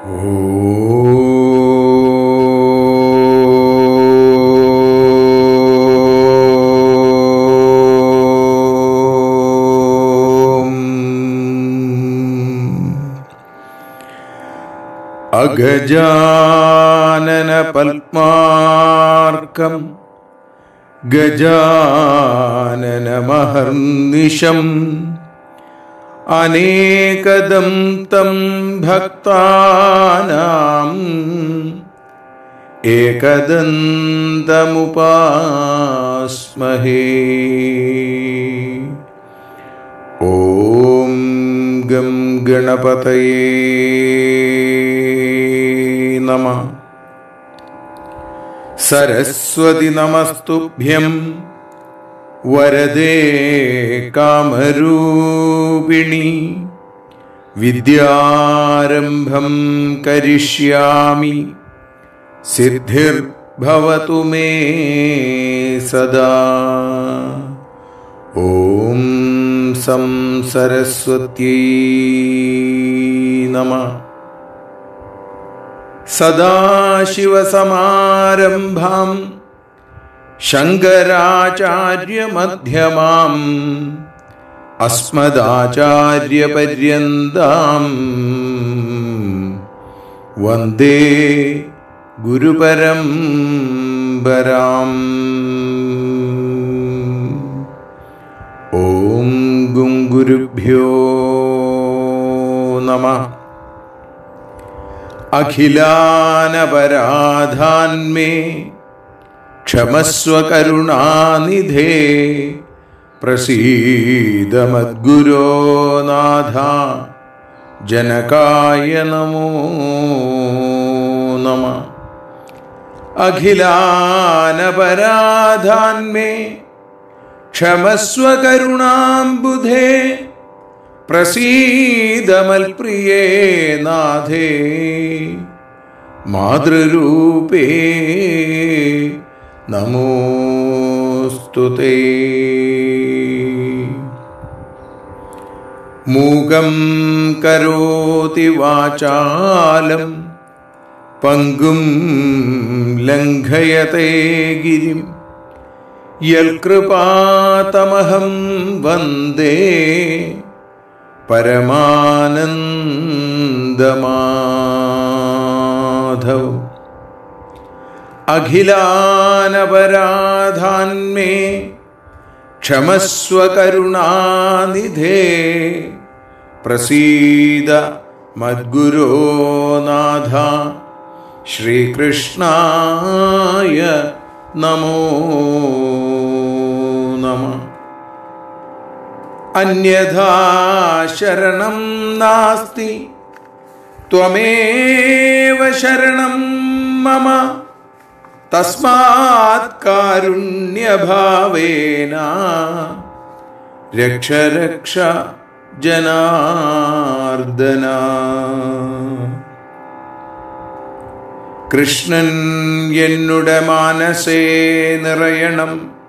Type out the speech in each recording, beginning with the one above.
അഗജാനന പത്മാർക്കം ഗജാനനമഹർനിശം അനേകദം തം ഭക്താനാം ഏകദന്തമുപാസ്മഹേ ഓം ഗം ഗണപതയേ നമ സരസ്വതി നമസ്തുഭ്യം വരദേ കാമരൂപിണി വിദ്യാരംഭം കരിഷ്യാമി സിദ്ധിർഭവതു മേ സദാ ഓം സം സരസ്വത്യൈ നമ സദാശിവസമാരംഭാം ശങ്കരാചാര്യമധ്യമാം അസ്മദാചാര്യപര്യന്താം വന്ദേ ഗുരുപരംപരാം ഓം ഗും ഗുരുഭ്യോ നമ അഖിലാനപരാധാന്മേ ക്ഷമസ്വ കരുണാനിധേ പ്രസീദമദ്ഗുരോ നാഥ ജനകായ നമോ നമ അഖിലാനപരാധാന്മേ ക്ഷമസ്വ കരുണാംബുധേ പ്രസീദമൽപ്രിയേ നാഥേ മാതൃരൂപേ നമോസ്തുതേ മൂകം കരോതി വാചാലം പങ്കും ലംഘയത്തെ ഗിരിം യൽകൃപാതമഹം വന്ദേ പരമാനന്ദമാധവ് അഖിലാനപരാധാന്മേ ക്ഷമസ്വ കരുണാനിധേ പ്രസീദ മദ്ഗുരോ നാഥ ശ്രീകൃഷ്ണായ നമോ നമ അന്യഥാ ശരണം നാസ്തി ത്വമേവ ശരണം മമ തസ്മാത് കാരുണ്യഭാവേന രക്ഷ രക്ഷ ജനാർദ്ദന കൃഷ്ണൻ എന്നുടെ മാനസേ നിറയണം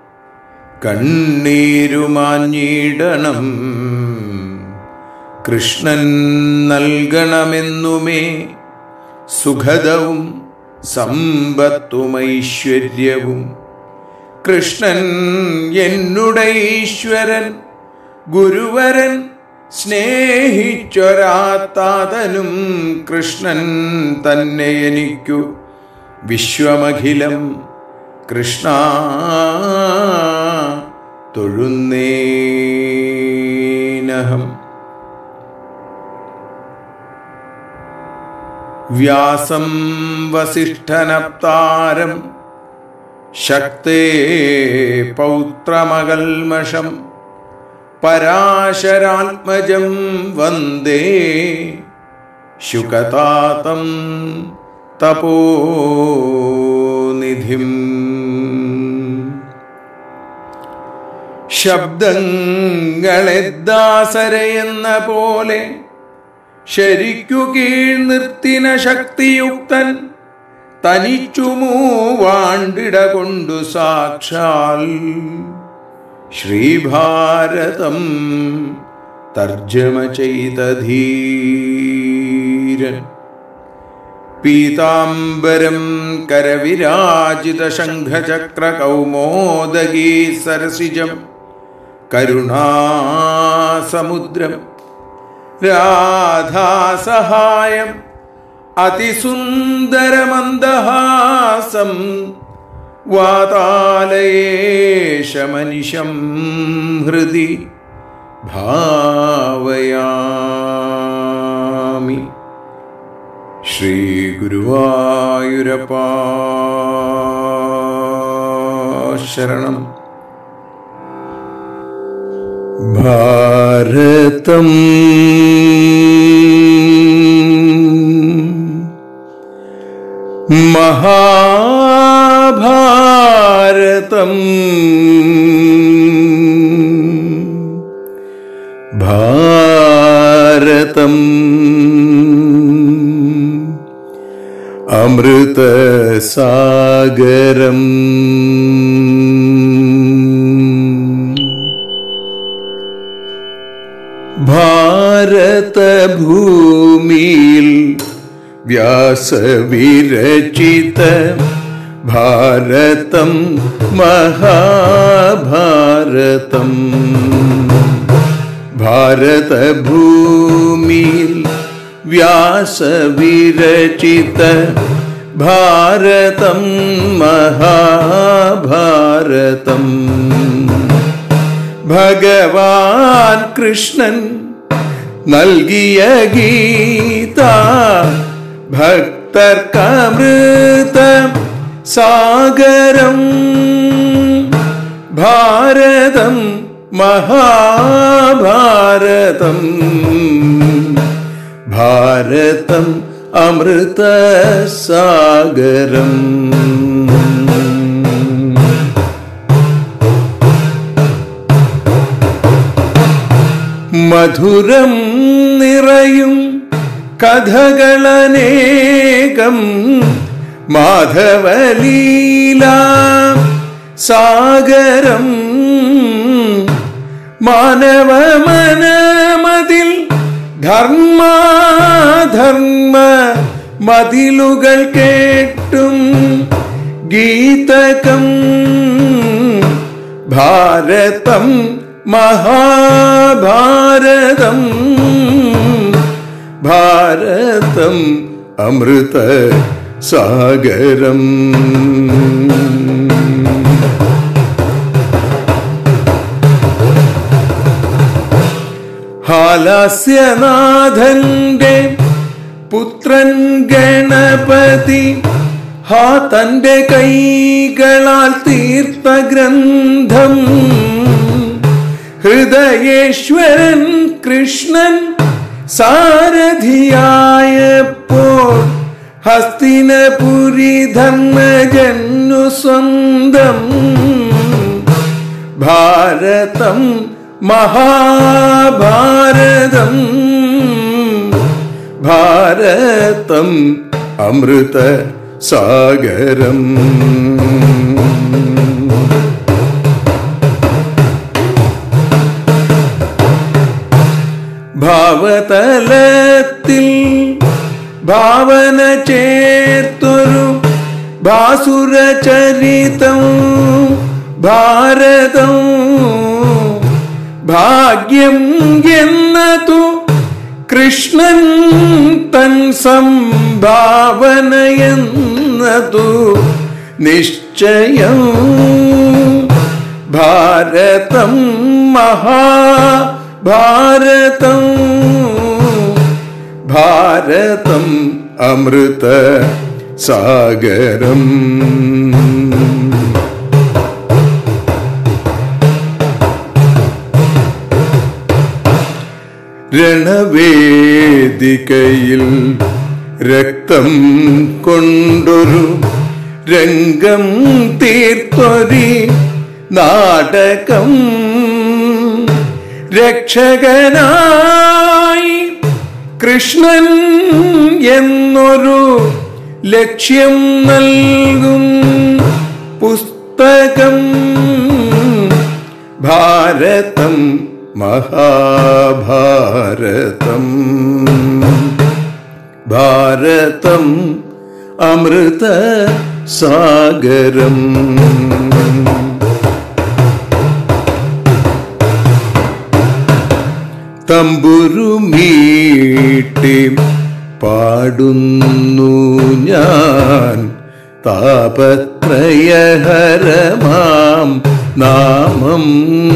കണ്ണീരുമാഞ്ഞിടണം കൃഷ്ണൻ നൽകണമെന്നുമേ സുഖദവും സമ്പത്തുമൈശ്വര്യവും കൃഷ്ണൻ എന്നുടെ ഈശ്വരൻ ഗുരുവരൻ സ്നേഹിച്ചൊരാത്താതനും കൃഷ്ണൻ തന്നെ എനിക്കു വിശ്വമഖിലം കൃഷ്ണ തൊഴുന്നേനഹം വ്യാസം വസിഷ്ഠനപ്താരം ശക്തേ പൗത്രമകൽമഷം പരാശരാത്മജം വന്ദേ ശുകതാതം തപോനിധിം ശബ്ദങ്ങളെ ദാസരയെന്ന പോലെ ശരിക്കു കീഴ് നിർത്തിന ശക്തിയുക്തൻ തനിച്ചു മൂവാണ്ടിട കൊണ്ടു സാക്ഷാൽ ശ്രീഭാരതം തർജ്ജമ ചെയ്ത ധീരൻ പീതാംബരം കരവിരാജിത ശംഖചക്ര കൗമോദഗീ സരസിജം കരുണാസമുദ്രം രാധാസഹായം അതിസുന്ദരമന്ദഹാസം വാതാലയേശമനിശം ഹൃദി ഭാവയാമി ശ്രീഗുരുവായൂരപ്പാ ശരണം ഭാരതം മഹാഭാരതം ഭാരതം അമൃതസാഗരം ഭാരതഭൂമിയിൽ വ്യാസവിരചിത ഭാരതം മഹാഭാരതം ഭാരതഭൂമിയിൽ വ്യാസവിരചിത ഭാരതം മഹാഭാരതം ഭഗവാൻ കൃഷ്ണൻ നൽകിയ ഗീത ഭക്തർക്കമൃത സാഗരം ഭാരതം മഹാഭാരതം ഭാരതം അമൃത സാഗരം മധുരം നിറയും കഥകളനേകം മാധവലീല സാഗരം മാനവ മനമതിൽ ധർമാധർമ്മ മതിലുകൾ കേട്ടും ഗീതകം ഭാരതം മഹാഭാരതം ഭാരതം അമൃത സാഗരം ഹാലാസ്യനാഥന്റെ പുത്രൻ ഗണപതി ഹാ തന്റെ കൈകളാൽ തീർത്ത ഗ്രന്ഥം ഹൃദയേശ്വരൻ കൃഷ്ണൻ സാരഥിയായപ്പോൾ ഹസ്തിനപുരി ധർമ്മജന്നു സ്വന്തം ഭാരതം മഹാഭാരതം ഭാരതം അമൃത സാഗരം ഭാവതലത്തിൽ ഭാവന ചേർത്തൊരു ഭാസുരചരിതം ഭാരതം ഭാഗ്യം എന്നതു കൃഷ്ണൻ തൻ സംഭാവനയെന്നതു നിശ്ചയം ഭാരതം മഹാഭാരതം ഭാരതം അമൃത സാഗരം രണവേദികയിൽ രക്തം കൊണ്ടൊരു രംഗം തീർത്തൊരി നാടകം രക്ഷകനായി കൃഷ്ണൻ എന്നൊരു ലക്ഷ്യം നൽകും പുസ്തകം ഭാരതം മഹാഭാരതം ഭാരതം അമൃത സാഗരം തമ്പുരുമീട്ടി പാടുന്നു ഞാൻ താപത്രയഹരമാം നാമം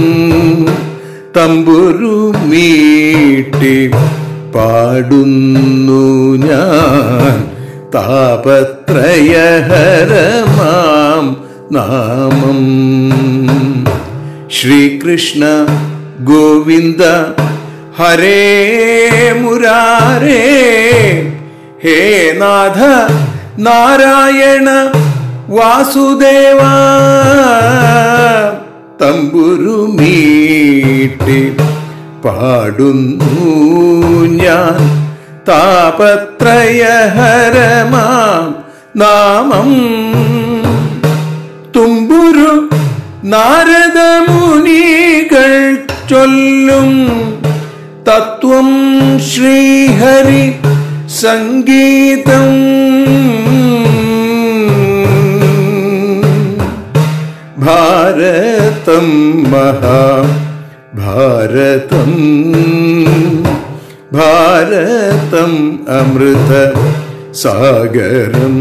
തമ്പുരുമീട്ടി പാടുന്നു ഞാൻ താപത്രയഹരമാം നാമം ശ്രീകൃഷ്ണ ഗോവിന്ദ ഹരേ മുരാരേ ഹേ നാഥ നാരായണ വാസുദേവ തമ്പുരുമീട്ടി പാടുന്നു ഞാൻ താപത്രയഹരമാം നാമം തുമ്പുരു നാരദമുനികൾ ചൊല്ലും തത്വം ശ്രീഹരി സംഗീതം ഭാരതം മഹാ ഭാരതം ഭാരതം അമൃത സാഗരം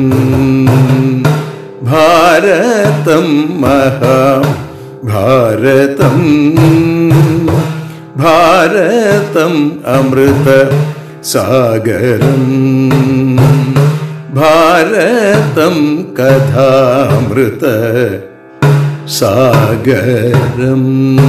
ഭാരതം മഹാ ഭാരതം ഭാരതം അമൃത സാഗരം ഭാരതം കഥാമൃത സാഗരം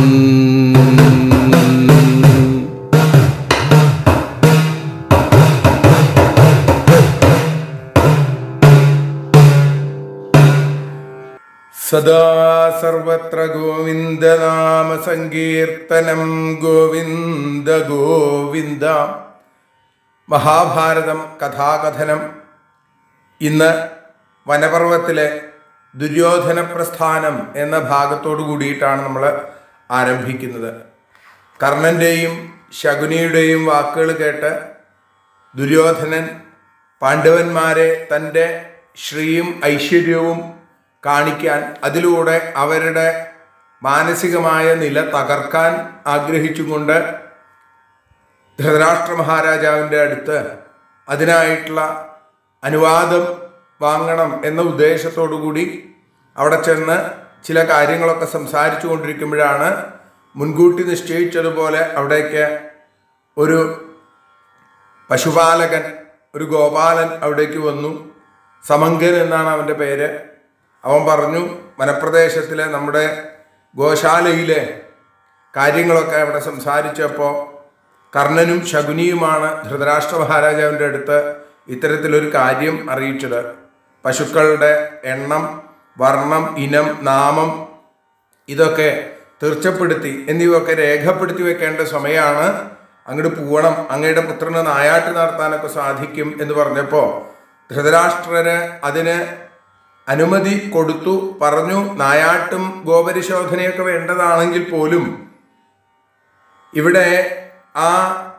സദാ സർവത്ര ഗോവിന്ദനാമ സങ്കീർത്തനം ഗോവിന്ദ ഗോവിന്ദ മഹാഭാരതം കഥാകഥനം ഇന്ന് വനപർവത്തിലെ ദുര്യോധന പ്രസ്ഥാനം എന്ന ഭാഗത്തോടു കൂടിയിട്ടാണ് നമ്മൾ ആരംഭിക്കുന്നത് കർണൻ്റെയും ശകുനിയുടെയും വാക്കുകൾ കേട്ട് ദുര്യോധനൻ പാണ്ഡവന്മാരെ തൻ്റെ ശ്രീയും ഐശ്വര്യവും കാണിക്കാൻ അതിലൂടെ അവരുടെ മാനസികമായ നില തകർക്കാൻ ആഗ്രഹിച്ചുകൊണ്ട് ധൃതരാഷ്ട്ര മഹാരാജാവിൻ്റെ അടുത്ത് അതിനായിട്ടുള്ള അനുവാദം വാങ്ങണം എന്ന ഉദ്ദേശത്തോടു കൂടി അവിടെ ചെന്ന് ചില കാര്യങ്ങളൊക്കെ സംസാരിച്ചു കൊണ്ടിരിക്കുമ്പോഴാണ് മുൻകൂട്ടി നിശ്ചയിച്ചതുപോലെ അവിടേക്ക് ഒരു പശുപാലകൻ ഒരു ഗോപാലൻ അവിടേക്ക് വന്നു സമങ്കൻ എന്നാണ് അവൻ്റെ പേര് അവൻ പറഞ്ഞു വനപ്രദേശത്തിലെ നമ്മുടെ ഗോശാലയിലെ കാര്യങ്ങളൊക്കെ അവിടെ സംസാരിച്ചപ്പോൾ കർണനും ശകുനിയുമാണ് ധൃതരാഷ്ട്ര മഹാരാജാവിൻ്റെ അടുത്ത് ഇത്തരത്തിലൊരു കാര്യം അറിയിച്ചത് പശുക്കളുടെ എണ്ണം വർണ്ണം ഇനം നാമം ഇതൊക്കെ തീർച്ചപ്പെടുത്തി എന്നിവയൊക്കെ രേഖപ്പെടുത്തി വെക്കേണ്ട സമയമാണ് അങ്ങോട്ട് പോവണം അങ്ങയുടെ പുത്രന് നായാട്ട് നടത്താനൊക്കെ സാധിക്കും എന്ന് പറഞ്ഞപ്പോൾ ധൃതരാഷ്ട്രര് അതിന് അനുമതി കൊടുത്തു പറഞ്ഞു നായാട്ടും ഗോപരിശോധനയൊക്കെ വേണ്ടതാണെങ്കിൽ പോലും ഇവിടെ ആ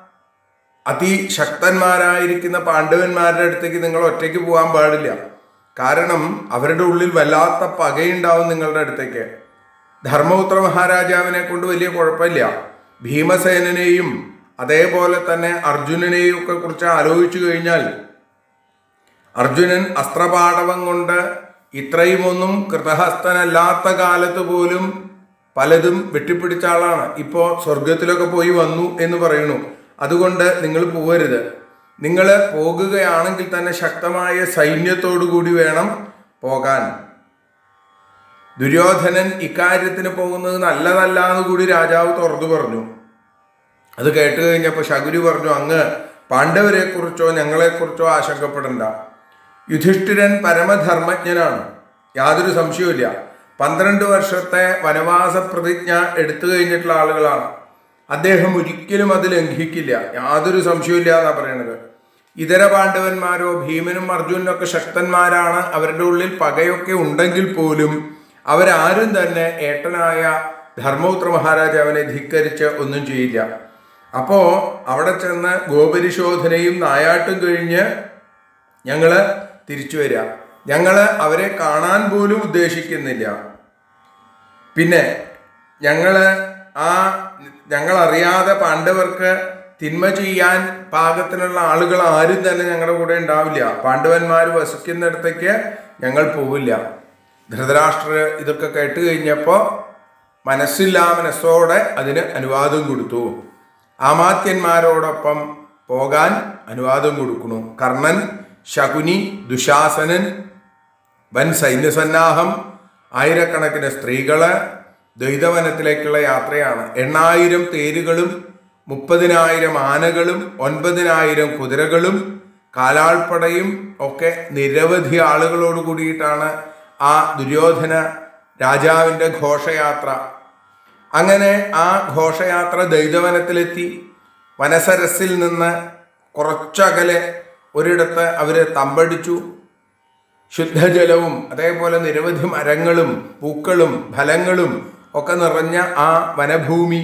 അതിശക്തന്മാരായിരിക്കുന്ന പാണ്ഡവന്മാരുടെ അടുത്തേക്ക് നിങ്ങൾ ഒറ്റയ്ക്ക് പോകാൻ പാടില്ല കാരണം അവരുടെ ഉള്ളിൽ വല്ലാത്ത പകയുണ്ടാവും നിങ്ങളുടെ അടുത്തേക്ക് ധർമ്മപുത്ര മഹാരാജാവിനെ കൊണ്ട് വലിയ കുഴപ്പമില്ല ഭീമസേനനെയും അതേപോലെ തന്നെ അർജുനനെയും ഒക്കെ കുറിച്ച് ആലോചിച്ചു കഴിഞ്ഞാൽ അർജുനൻ അസ്ത്രപാടവം കൊണ്ട് ഇത്രയുമൊന്നും കൃതഹസ്തനല്ലാത്ത കാലത്ത് പോലും പലതും വെട്ടിപ്പിടിച്ച ആളാണ് ഇപ്പോൾ സ്വർഗത്തിലൊക്കെ പോയി വന്നു എന്ന് പറയുന്നു അതുകൊണ്ട് നിങ്ങൾ പോകരുത് നിങ്ങൾ പോകുകയാണെങ്കിൽ തന്നെ ശക്തമായ സൈന്യത്തോടു കൂടി വേണം പോകാൻ ദുര്യോധനൻ ഇക്കാര്യത്തിന് പോകുന്നത് നല്ലതല്ല എന്ന് കൂടി രാജാവ് തുറന്നു പറഞ്ഞു അത് കേട്ട് കഴിഞ്ഞപ്പോൾ ശകുരി പറഞ്ഞു അങ്ങ് പാണ്ഡവരെ കുറിച്ചോ ഞങ്ങളെക്കുറിച്ചോ ആശങ്കപ്പെടണ്ട യുധിഷ്ഠിരൻ പരമധർമ്മജ്ഞനാണ് യാതൊരു സംശയവുമില്ല പന്ത്രണ്ട് വർഷത്തെ വനവാസ പ്രതിജ്ഞ എടുത്തു കഴിഞ്ഞിട്ടുള്ള ആളുകളാണ് അദ്ദേഹം ഒരിക്കലും അത് ലംഘിക്കില്ല യാതൊരു സംശയവുമില്ല എന്നാണ് പറയണത് ഇതര പാണ്ഡവന്മാരോ ഭീമനും അർജുനും ഒക്കെ ശക്തന്മാരാണ് അവരുടെ ഉള്ളിൽ പകയൊക്കെ ഉണ്ടെങ്കിൽ പോലും അവരാരും തന്നെ ഏട്ടനായ ധർമ്മപുത്ര മഹാരാജാവിനെ ധിക്കരിച്ച് ഒന്നും ചെയ്യില്ല അപ്പോ അവിടെ ചെന്ന് ഗോപരിശോധനയും നായാട്ടും കഴിഞ്ഞ് ഞങ്ങള് തിരിച്ചു വരിക ഞങ്ങൾ അവരെ കാണാൻ പോലും ഉദ്ദേശിക്കുന്നില്ല പിന്നെ ഞങ്ങള് ആ ഞങ്ങൾ അറിയാതെ പാണ്ഡവർക്ക് തിന്മ ചെയ്യാൻ പാകത്തിനുള്ള ആളുകൾ ആരും തന്നെ ഞങ്ങളുടെ കൂടെ ഉണ്ടാവില്ല പാണ്ഡവന്മാർ വസിക്കുന്നിടത്തേക്ക് ഞങ്ങൾ പോവില്ല ധൃതരാഷ്ട്ര ഇതൊക്കെ കേട്ട് കഴിഞ്ഞപ്പോൾ മനസ്സില്ലാ മനസ്സോടെ അതിന് അനുവാദം കൊടുത്തു ആമാത്യന്മാരോടൊപ്പം പോകാൻ അനുവാദം കൊടുക്കുന്നു കർണൻ ശകുനി ദുശാസനൻ വൻ സൈന്യസന്നാഹം ആയിരക്കണക്കിന് സ്ത്രീകള് ദ്വൈതവനത്തിലേക്കുള്ള യാത്രയാണ് എണ്ണായിരം തേരുകളും മുപ്പതിനായിരം ആനകളും ഒൻപതിനായിരം കുതിരകളും കാലാൾപ്പടയും ഒക്കെ നിരവധി ആളുകളോട് കൂടിയിട്ടാണ് ആ ദുര്യോധന രാജാവിൻ്റെ ഘോഷയാത്ര അങ്ങനെ ആ ഘോഷയാത്ര ദൈതവനത്തിലെത്തി വനസരസിൽ നിന്ന് കുറച്ചകലെ ഒരിടത്ത് അവര് തമ്പടിച്ചു ശുദ്ധജലവും അതേപോലെ നിരവധി മരങ്ങളും പൂക്കളും ഫലങ്ങളും ഒക്കെ നിറഞ്ഞ ആ വനഭൂമി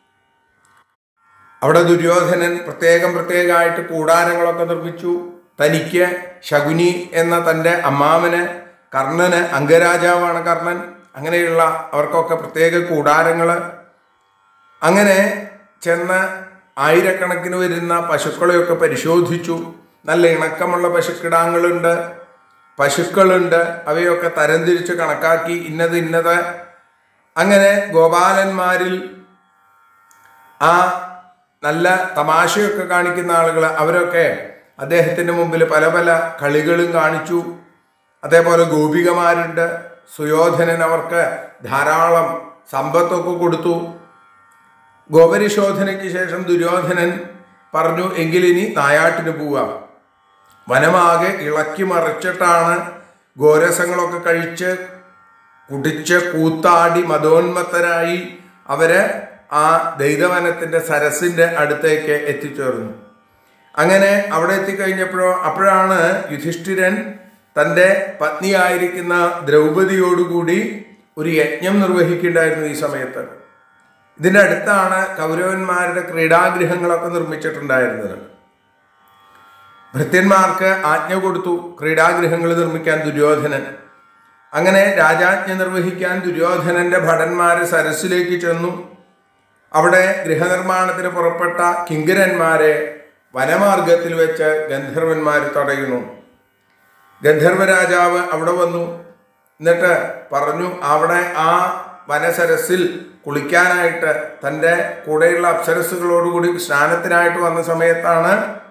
അവിടെ ദുര്യോധനൻ പ്രത്യേകം പ്രത്യേകമായിട്ട് കൂടാരങ്ങളൊക്കെ നിർമ്മിച്ചു തനിക്ക് ശകുനി എന്ന തൻ്റെ അമ്മാമന് കർണന് അംഗരാജാവാണ് കർണൻ അങ്ങനെയുള്ള അവർക്കൊക്കെ പ്രത്യേക കൂടാരങ്ങൾ അങ്ങനെ ചെന്ന് ആയിരക്കണക്കിന് വരുന്ന പശുക്കളെയൊക്കെ പരിശോധിച്ചു നല്ല ഇണക്കമുള്ള പശുക്കിടാങ്ങളുണ്ട് പശുക്കളുണ്ട് അവയൊക്കെ തരംതിരിച്ച് കണക്കാക്കി ഇന്നത് ഇന്നത് അങ്ങനെ ഗോപാലന്മാരിൽ ആ നല്ല തമാശയൊക്കെ കാണിക്കുന്ന ആളുകൾ അവരൊക്കെ അദ്ദേഹത്തിൻ്റെ മുമ്പിൽ പല പല കളികളും കാണിച്ചു അതേപോലെ ഗോപികമാരുണ്ട് സുയോധനൻ അവർക്ക് ധാരാളം സമ്പത്തൊക്കെ കൊടുത്തു ഗോപരിശോധനയ്ക്ക് ശേഷം ദുര്യോധനൻ പറഞ്ഞു എങ്കിലിനി നായാട്ടിന് പോവാം വനമാകെ ഇളക്കി മറിച്ചിട്ടാണ് ഗോരസങ്ങളൊക്കെ കഴിച്ച് കുടിച്ച് കൂത്താടി മതോന്മത്തരായി അവര് ആ ദൈതവനത്തിന്റെ സരസിന്റെ അടുത്തേക്ക് എത്തിച്ചേർന്നു അങ്ങനെ അവിടെ എത്തിക്കഴിഞ്ഞപ്പോഴോ അപ്പോഴാണ് യുധിഷ്ഠിരൻ തൻ്റെ പത്നിയായിരിക്കുന്ന ദ്രൗപതിയോടുകൂടി ഒരു യജ്ഞം നിർവഹിക്കേണ്ടായിരുന്നു ഈ സമയത്ത് ഇതിൻ്റെ അടുത്താണ് കൗരവന്മാരുടെ ക്രീഡാഗൃഹങ്ങളൊക്കെ നിർമ്മിച്ചിട്ടുണ്ടായിരുന്നത് ഭൃത്യന്മാർക്ക് ആജ്ഞ കൊടുത്തു ക്രീഡാഗൃഹങ്ങൾ നിർമ്മിക്കാൻ ദുര്യോധനൻ അങ്ങനെ രാജാജ്ഞ നിർവഹിക്കാൻ ദുര്യോധനന്റെ ഭടന്മാര് സരസിലേക്ക് ചെന്നു അവിടെ ഗൃഹനിർമ്മാണത്തിന് പുറപ്പെട്ട കിങ്കരന്മാരെ വനമാർഗത്തിൽ വെച്ച് ഗന്ധർവന്മാർ തടയുന്നു ഗന്ധർവ രാജാവ് അവിടെ വന്നു എന്നിട്ട് പറഞ്ഞു അവിടെ ആ വനസരസിൽ കുളിക്കാനായിട്ട് തൻ്റെ കൂടെയുള്ള അപ്സരസുകളോടുകൂടി സ്നാനത്തിനായിട്ട് വന്ന സമയത്താണ്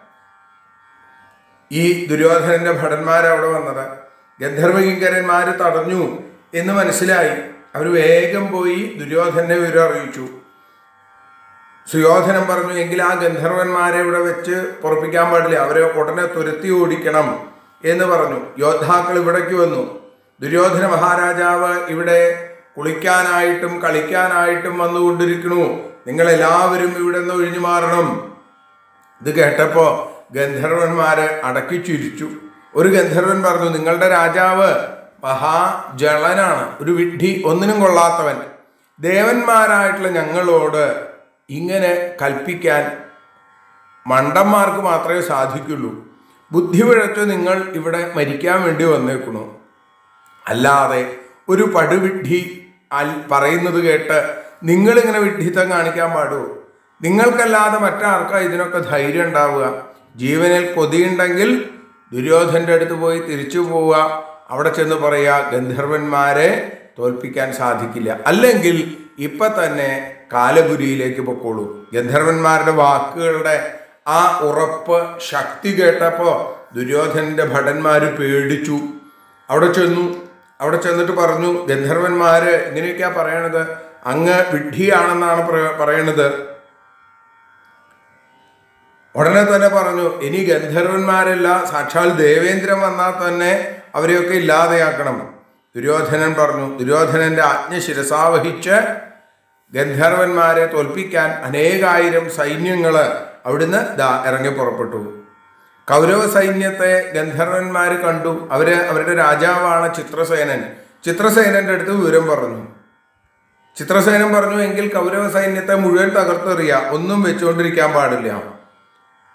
ഈ ദുര്യോധനന്റെ ഭടന്മാർ അവിടെ വന്നത് ഗന്ധർവകിങ്കരന്മാർ തടഞ്ഞു എന്ന് മനസ്സിലായി അവർ വേഗം പോയി ദുര്യോധനെ വിവരം അറിയിച്ചു സുയോധനം പറഞ്ഞു എങ്കിൽ ആ ഗന്ധർവന്മാരെ ഇവിടെ വെച്ച് പൊറപ്പിക്കാൻ പാടില്ല അവരെ ഉടനെ തുരത്തി ഓടിക്കണം എന്ന് പറഞ്ഞു യോദ്ധാക്കൾ ഇവിടേക്ക് വന്നു ദുര്യോധന മഹാരാജാവ് ഇവിടെ കുളിക്കാനായിട്ടും കളിക്കാനായിട്ടും വന്നുകൊണ്ടിരിക്കണു നിങ്ങൾ എല്ലാവരും ഇവിടെ നിന്ന് ഒഴിഞ്ഞു മാറണം ഇത് കേട്ടപ്പോ ഗന്ധർവന്മാര് അടക്കി ചിരിച്ചു ഒരു ഗന്ധർവൻ പറഞ്ഞു നിങ്ങളുടെ രാജാവ് മഹാജളനാണ് ഒരു വിഡ്ഢി ഒന്നിനും കൊള്ളാത്തവൻ ദേവന്മാരായിട്ടുള്ള ഞങ്ങളോട് ഇങ്ങനെ കൽപ്പിക്കാൻ മണ്ടന്മാർക്ക് മാത്രമേ സാധിക്കുള്ളൂ ബുദ്ധി പിഴച്ച് നിങ്ങൾ ഇവിടെ മരിക്കാൻ വേണ്ടി വന്നേക്കണു അല്ലാതെ ഒരു പടുവിഡ്ഢി അൽ പറയുന്നത് കേട്ട് നിങ്ങളിങ്ങനെ വിഡ്ഢിത്തം കാണിക്കാൻ പാടുമോ നിങ്ങൾക്കല്ലാതെ മറ്റാർക്കാ ഇതിനൊക്കെ ധൈര്യം ഉണ്ടാവുക ജീവനിൽ കൊതിയുണ്ടെങ്കിൽ ദുര്യോധന്റെ അടുത്ത് പോയി തിരിച്ചു പോവുക അവിടെ ചെന്ന് പറയുക ഗന്ധർവന്മാരെ തോൽപ്പിക്കാൻ സാധിക്കില്ല അല്ലെങ്കിൽ ഇപ്പൊ തന്നെ കാലപുരിയിലേക്ക് പൊക്കോളൂ ഗന്ധർവന്മാരുടെ വാക്കുകളുടെ ആ ഉറപ്പ് ശക്തി കേട്ടപ്പോ ദുര്യോധനന്റെ ഭടന്മാര് പേടിച്ചു അവിടെ ചെന്നു അവിടെ ചെന്നിട്ട് പറഞ്ഞു ഗന്ധർവന്മാര് ഇങ്ങനെയൊക്കെയാ പറയണത് അങ്ങ് വിഡ്ഢിയാണെന്നാണ് പറ- പറയണത് ഉടനെ തന്നെ പറഞ്ഞു ഇനി ഗന്ധർവന്മാരല്ല സാക്ഷാൽ ദേവേന്ദ്രൻ വന്നാൽ തന്നെ അവരെയൊക്കെ ഇല്ലാതെയാക്കണം ദുര്യോധനൻ പറഞ്ഞു ദുര്യോധനന്റെ ആജ്ഞ ശിരസാവഹിച്ച് ഗന്ധർവന്മാരെ തോൽപ്പിക്കാൻ അനേകായിരം സൈന്യങ്ങള് അവിടുന്ന് ദാ ഇറങ്ങി പുറപ്പെട്ടു കൗരവ സൈന്യത്തെ ഗന്ധർവന്മാർ കണ്ടു അവര് അവരുടെ രാജാവാണ് ചിത്രസേനൻ ചിത്രസേനന്റെ അടുത്ത് വിവരം പറഞ്ഞു ചിത്രസേനൻ പറഞ്ഞു എങ്കിൽ കൗരവ സൈന്യത്തെ മുഴുവൻ തകർത്തെറിയ ഒന്നും വെച്ചുകൊണ്ടിരിക്കാൻ പാടില്ല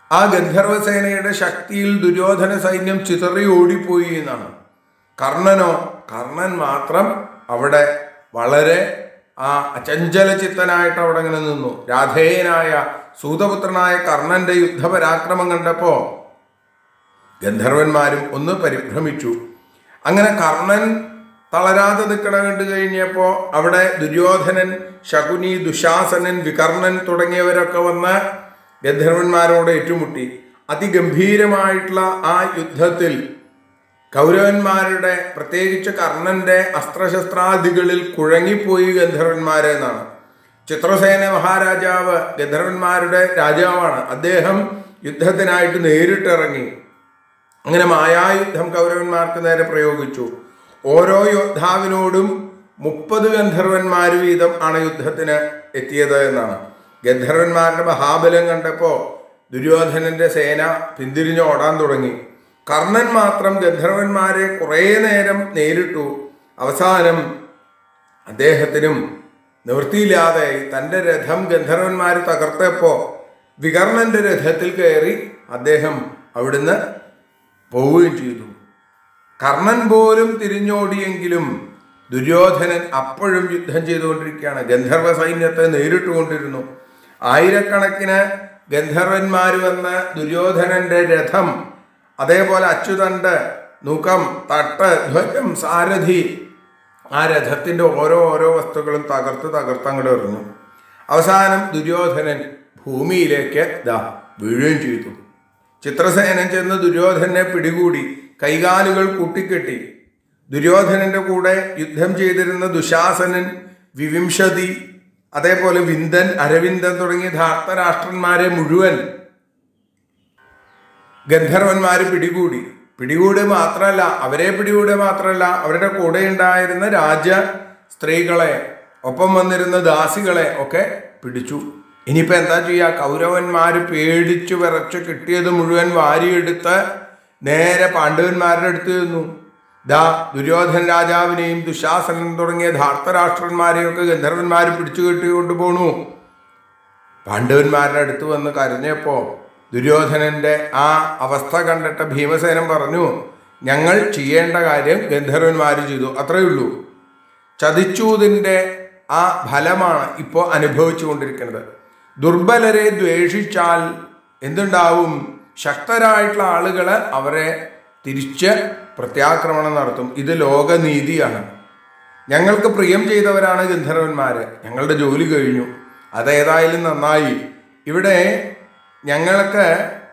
ആ ഗന്ധർവസേനയുടെ ശക്തിയിൽ ദുര്യോധന സൈന്യം ചിതറി ഓടിപ്പോയി എന്നാണ് കർണനോ കർണൻ മാത്രം അവിടെ വളരെ ആ അചഞ്ചല ചിത്തനായിട്ട് അവിടെ അങ്ങനെ നിന്നു രാധേയനായ സൂതപുത്രനായ കർണന്റെ യുദ്ധപരാക്രമം കണ്ടപ്പോ ഗന്ധർവന്മാരും ഒന്ന് പരിഭ്രമിച്ചു അങ്ങനെ കർണൻ തളരാതെ നിൽക്കണ കണ്ടു കഴിഞ്ഞപ്പോ അവിടെ ദുര്യോധനൻ ശകുനി ദുശാസനൻ വികർണൻ തുടങ്ങിയവരൊക്കെ വന്ന് ഗന്ധർവന്മാരോട് ഏറ്റുമുട്ടി അതിഗംഭീരമായിട്ടുള്ള ആ യുദ്ധത്തിൽ കൗരവന്മാരുടെ പ്രത്യേകിച്ച് കർണന്റെ അസ്ത്രശസ്ത്രാദികളിൽ കുഴങ്ങിപ്പോയി ഗന്ധർവന്മാരെ എന്നാണ് ചിത്രസേന മഹാരാജാവ് ഗന്ധർവന്മാരുടെ രാജാവാണ് അദ്ദേഹം യുദ്ധത്തിനായിട്ട് നേരിട്ടിറങ്ങി അങ്ങനെ മായായുദ്ധം കൗരവന്മാർക്ക് നേരെ പ്രയോഗിച്ചു ഓരോ യോദ്ധാവിനോടും മുപ്പത് ഗന്ധർവന്മാർ വീതം ആണ് യുദ്ധത്തിന് എത്തിയത് എന്നാണ് ഗന്ധർവന്മാരുടെ മഹാബലം കണ്ടപ്പോൾ ദുര്യോധനന്റെ സേന പിന്തിരിഞ്ഞ് ഓടാൻ തുടങ്ങി കർണൻ മാത്രം ഗന്ധർവന്മാരെ കുറേ നേരം നേരിട്ടു അവസാനം അദ്ദേഹത്തിനും നിവൃത്തിയില്ലാതെ തൻ്റെ രഥം ഗന്ധർവന്മാർ തകർത്തപ്പോൾ വികർണന്റെ രഥത്തിൽ കയറി അദ്ദേഹം അവിടുന്ന് പോവുകയും ചെയ്തു കർണൻ പോലും തിരിഞ്ഞോടിയെങ്കിലും ദുര്യോധനൻ അപ്പോഴും യുദ്ധം ചെയ്തുകൊണ്ടിരിക്കുകയാണ് ഗന്ധർവ സൈന്യത്തെ നേരിട്ടുകൊണ്ടിരുന്നു ആയിരക്കണക്കിന് ഗന്ധർവന്മാർ വന്ന് ദുര്യോധനന്റെ രഥം അതേപോലെ അച്യുതണ്ട് നുകം തട്ട് ധ്വജം സാരഥി ആ രഥത്തിന്റെ ഓരോ ഓരോ വസ്തുക്കളും തകർത്ത് തകർത്ത് അങ്ങോട്ട് എറിഞ്ഞു അവസാനം ദുര്യോധനൻ ഭൂമിയിലേക്ക് ദാ വീഴുകയും ചെയ്തു ചിത്രസേനൻ ചെന്ന് ദുര്യോധനെ പിടികൂടി കൈകാലുകൾ കൂട്ടിക്കെട്ടി ദുര്യോധനന്റെ കൂടെ യുദ്ധം ചെയ്തിരുന്ന ദുശാസനൻ വിവിംശതി അതേപോലെ വിന്ദൻ അരവിന്ദൻ തുടങ്ങിയ ധാർത്തരാഷ്ട്രന്മാരെ മുഴുവൻ ഗന്ധർവന്മാർ പിടികൂടി പിടികൂടി മാത്രമല്ല അവരെ പിടികൂടി മാത്രമല്ല അവരുടെ കൂടെ ഉണ്ടായിരുന്ന രാജ സ്ത്രീകളെ ഒപ്പം വന്നിരുന്ന ദാസികളെ ഒക്കെ പിടിച്ചു ഇനിയിപ്പോൾ എന്താ ചെയ്യുക കൗരവന്മാർ പേടിച്ചു വിറച്ച് കിട്ടിയത് മുഴുവൻ വാരിയെടുത്ത് നേരെ പാണ്ഡവന്മാരുടെ അടുത്ത് ചെന്നു ദാ ദുര്യോധന രാജാവിനെയും ദുശാസനൻ തുടങ്ങിയ ധാർത്തരാഷ്ട്രന്മാരെയൊക്കെ ഗന്ധർവന്മാർ പിടിച്ചു കെട്ടിക്കൊണ്ട് പോണു പാണ്ഡവന്മാരുടെ അടുത്ത് വന്ന് കരഞ്ഞപ്പോ ദുര്യോധനന്റെ ആ അവസ്ഥ കണ്ടിട്ട് ഭീമസേനൻ പറഞ്ഞു ഞങ്ങൾ ചെയ്യേണ്ട കാര്യം ഗന്ധർവന്മാർ ചെയ്തു അത്രയേ ഉള്ളൂ ചതിച്ചൂതിൻ്റെ ആ ഫലമാണ് ഇപ്പോൾ അനുഭവിച്ചു കൊണ്ടിരിക്കുന്നത് ദുർബലരെ ദ്വേഷിച്ചാൽ എന്തുണ്ടാവും ശക്തരായിട്ടുള്ള ആളുകൾ അവരെ തിരിച്ച് പ്രത്യാക്രമണം നടത്തും ഇത് ലോകനീതിയാണ് ഞങ്ങൾക്ക് പ്രിയം ചെയ്തവരാണ് ഗന്ധർവന്മാര് ഞങ്ങളുടെ ജോലി കഴിഞ്ഞു അതേതായാലും നന്നായി ഇവിടെ ഞങ്ങൾക്ക്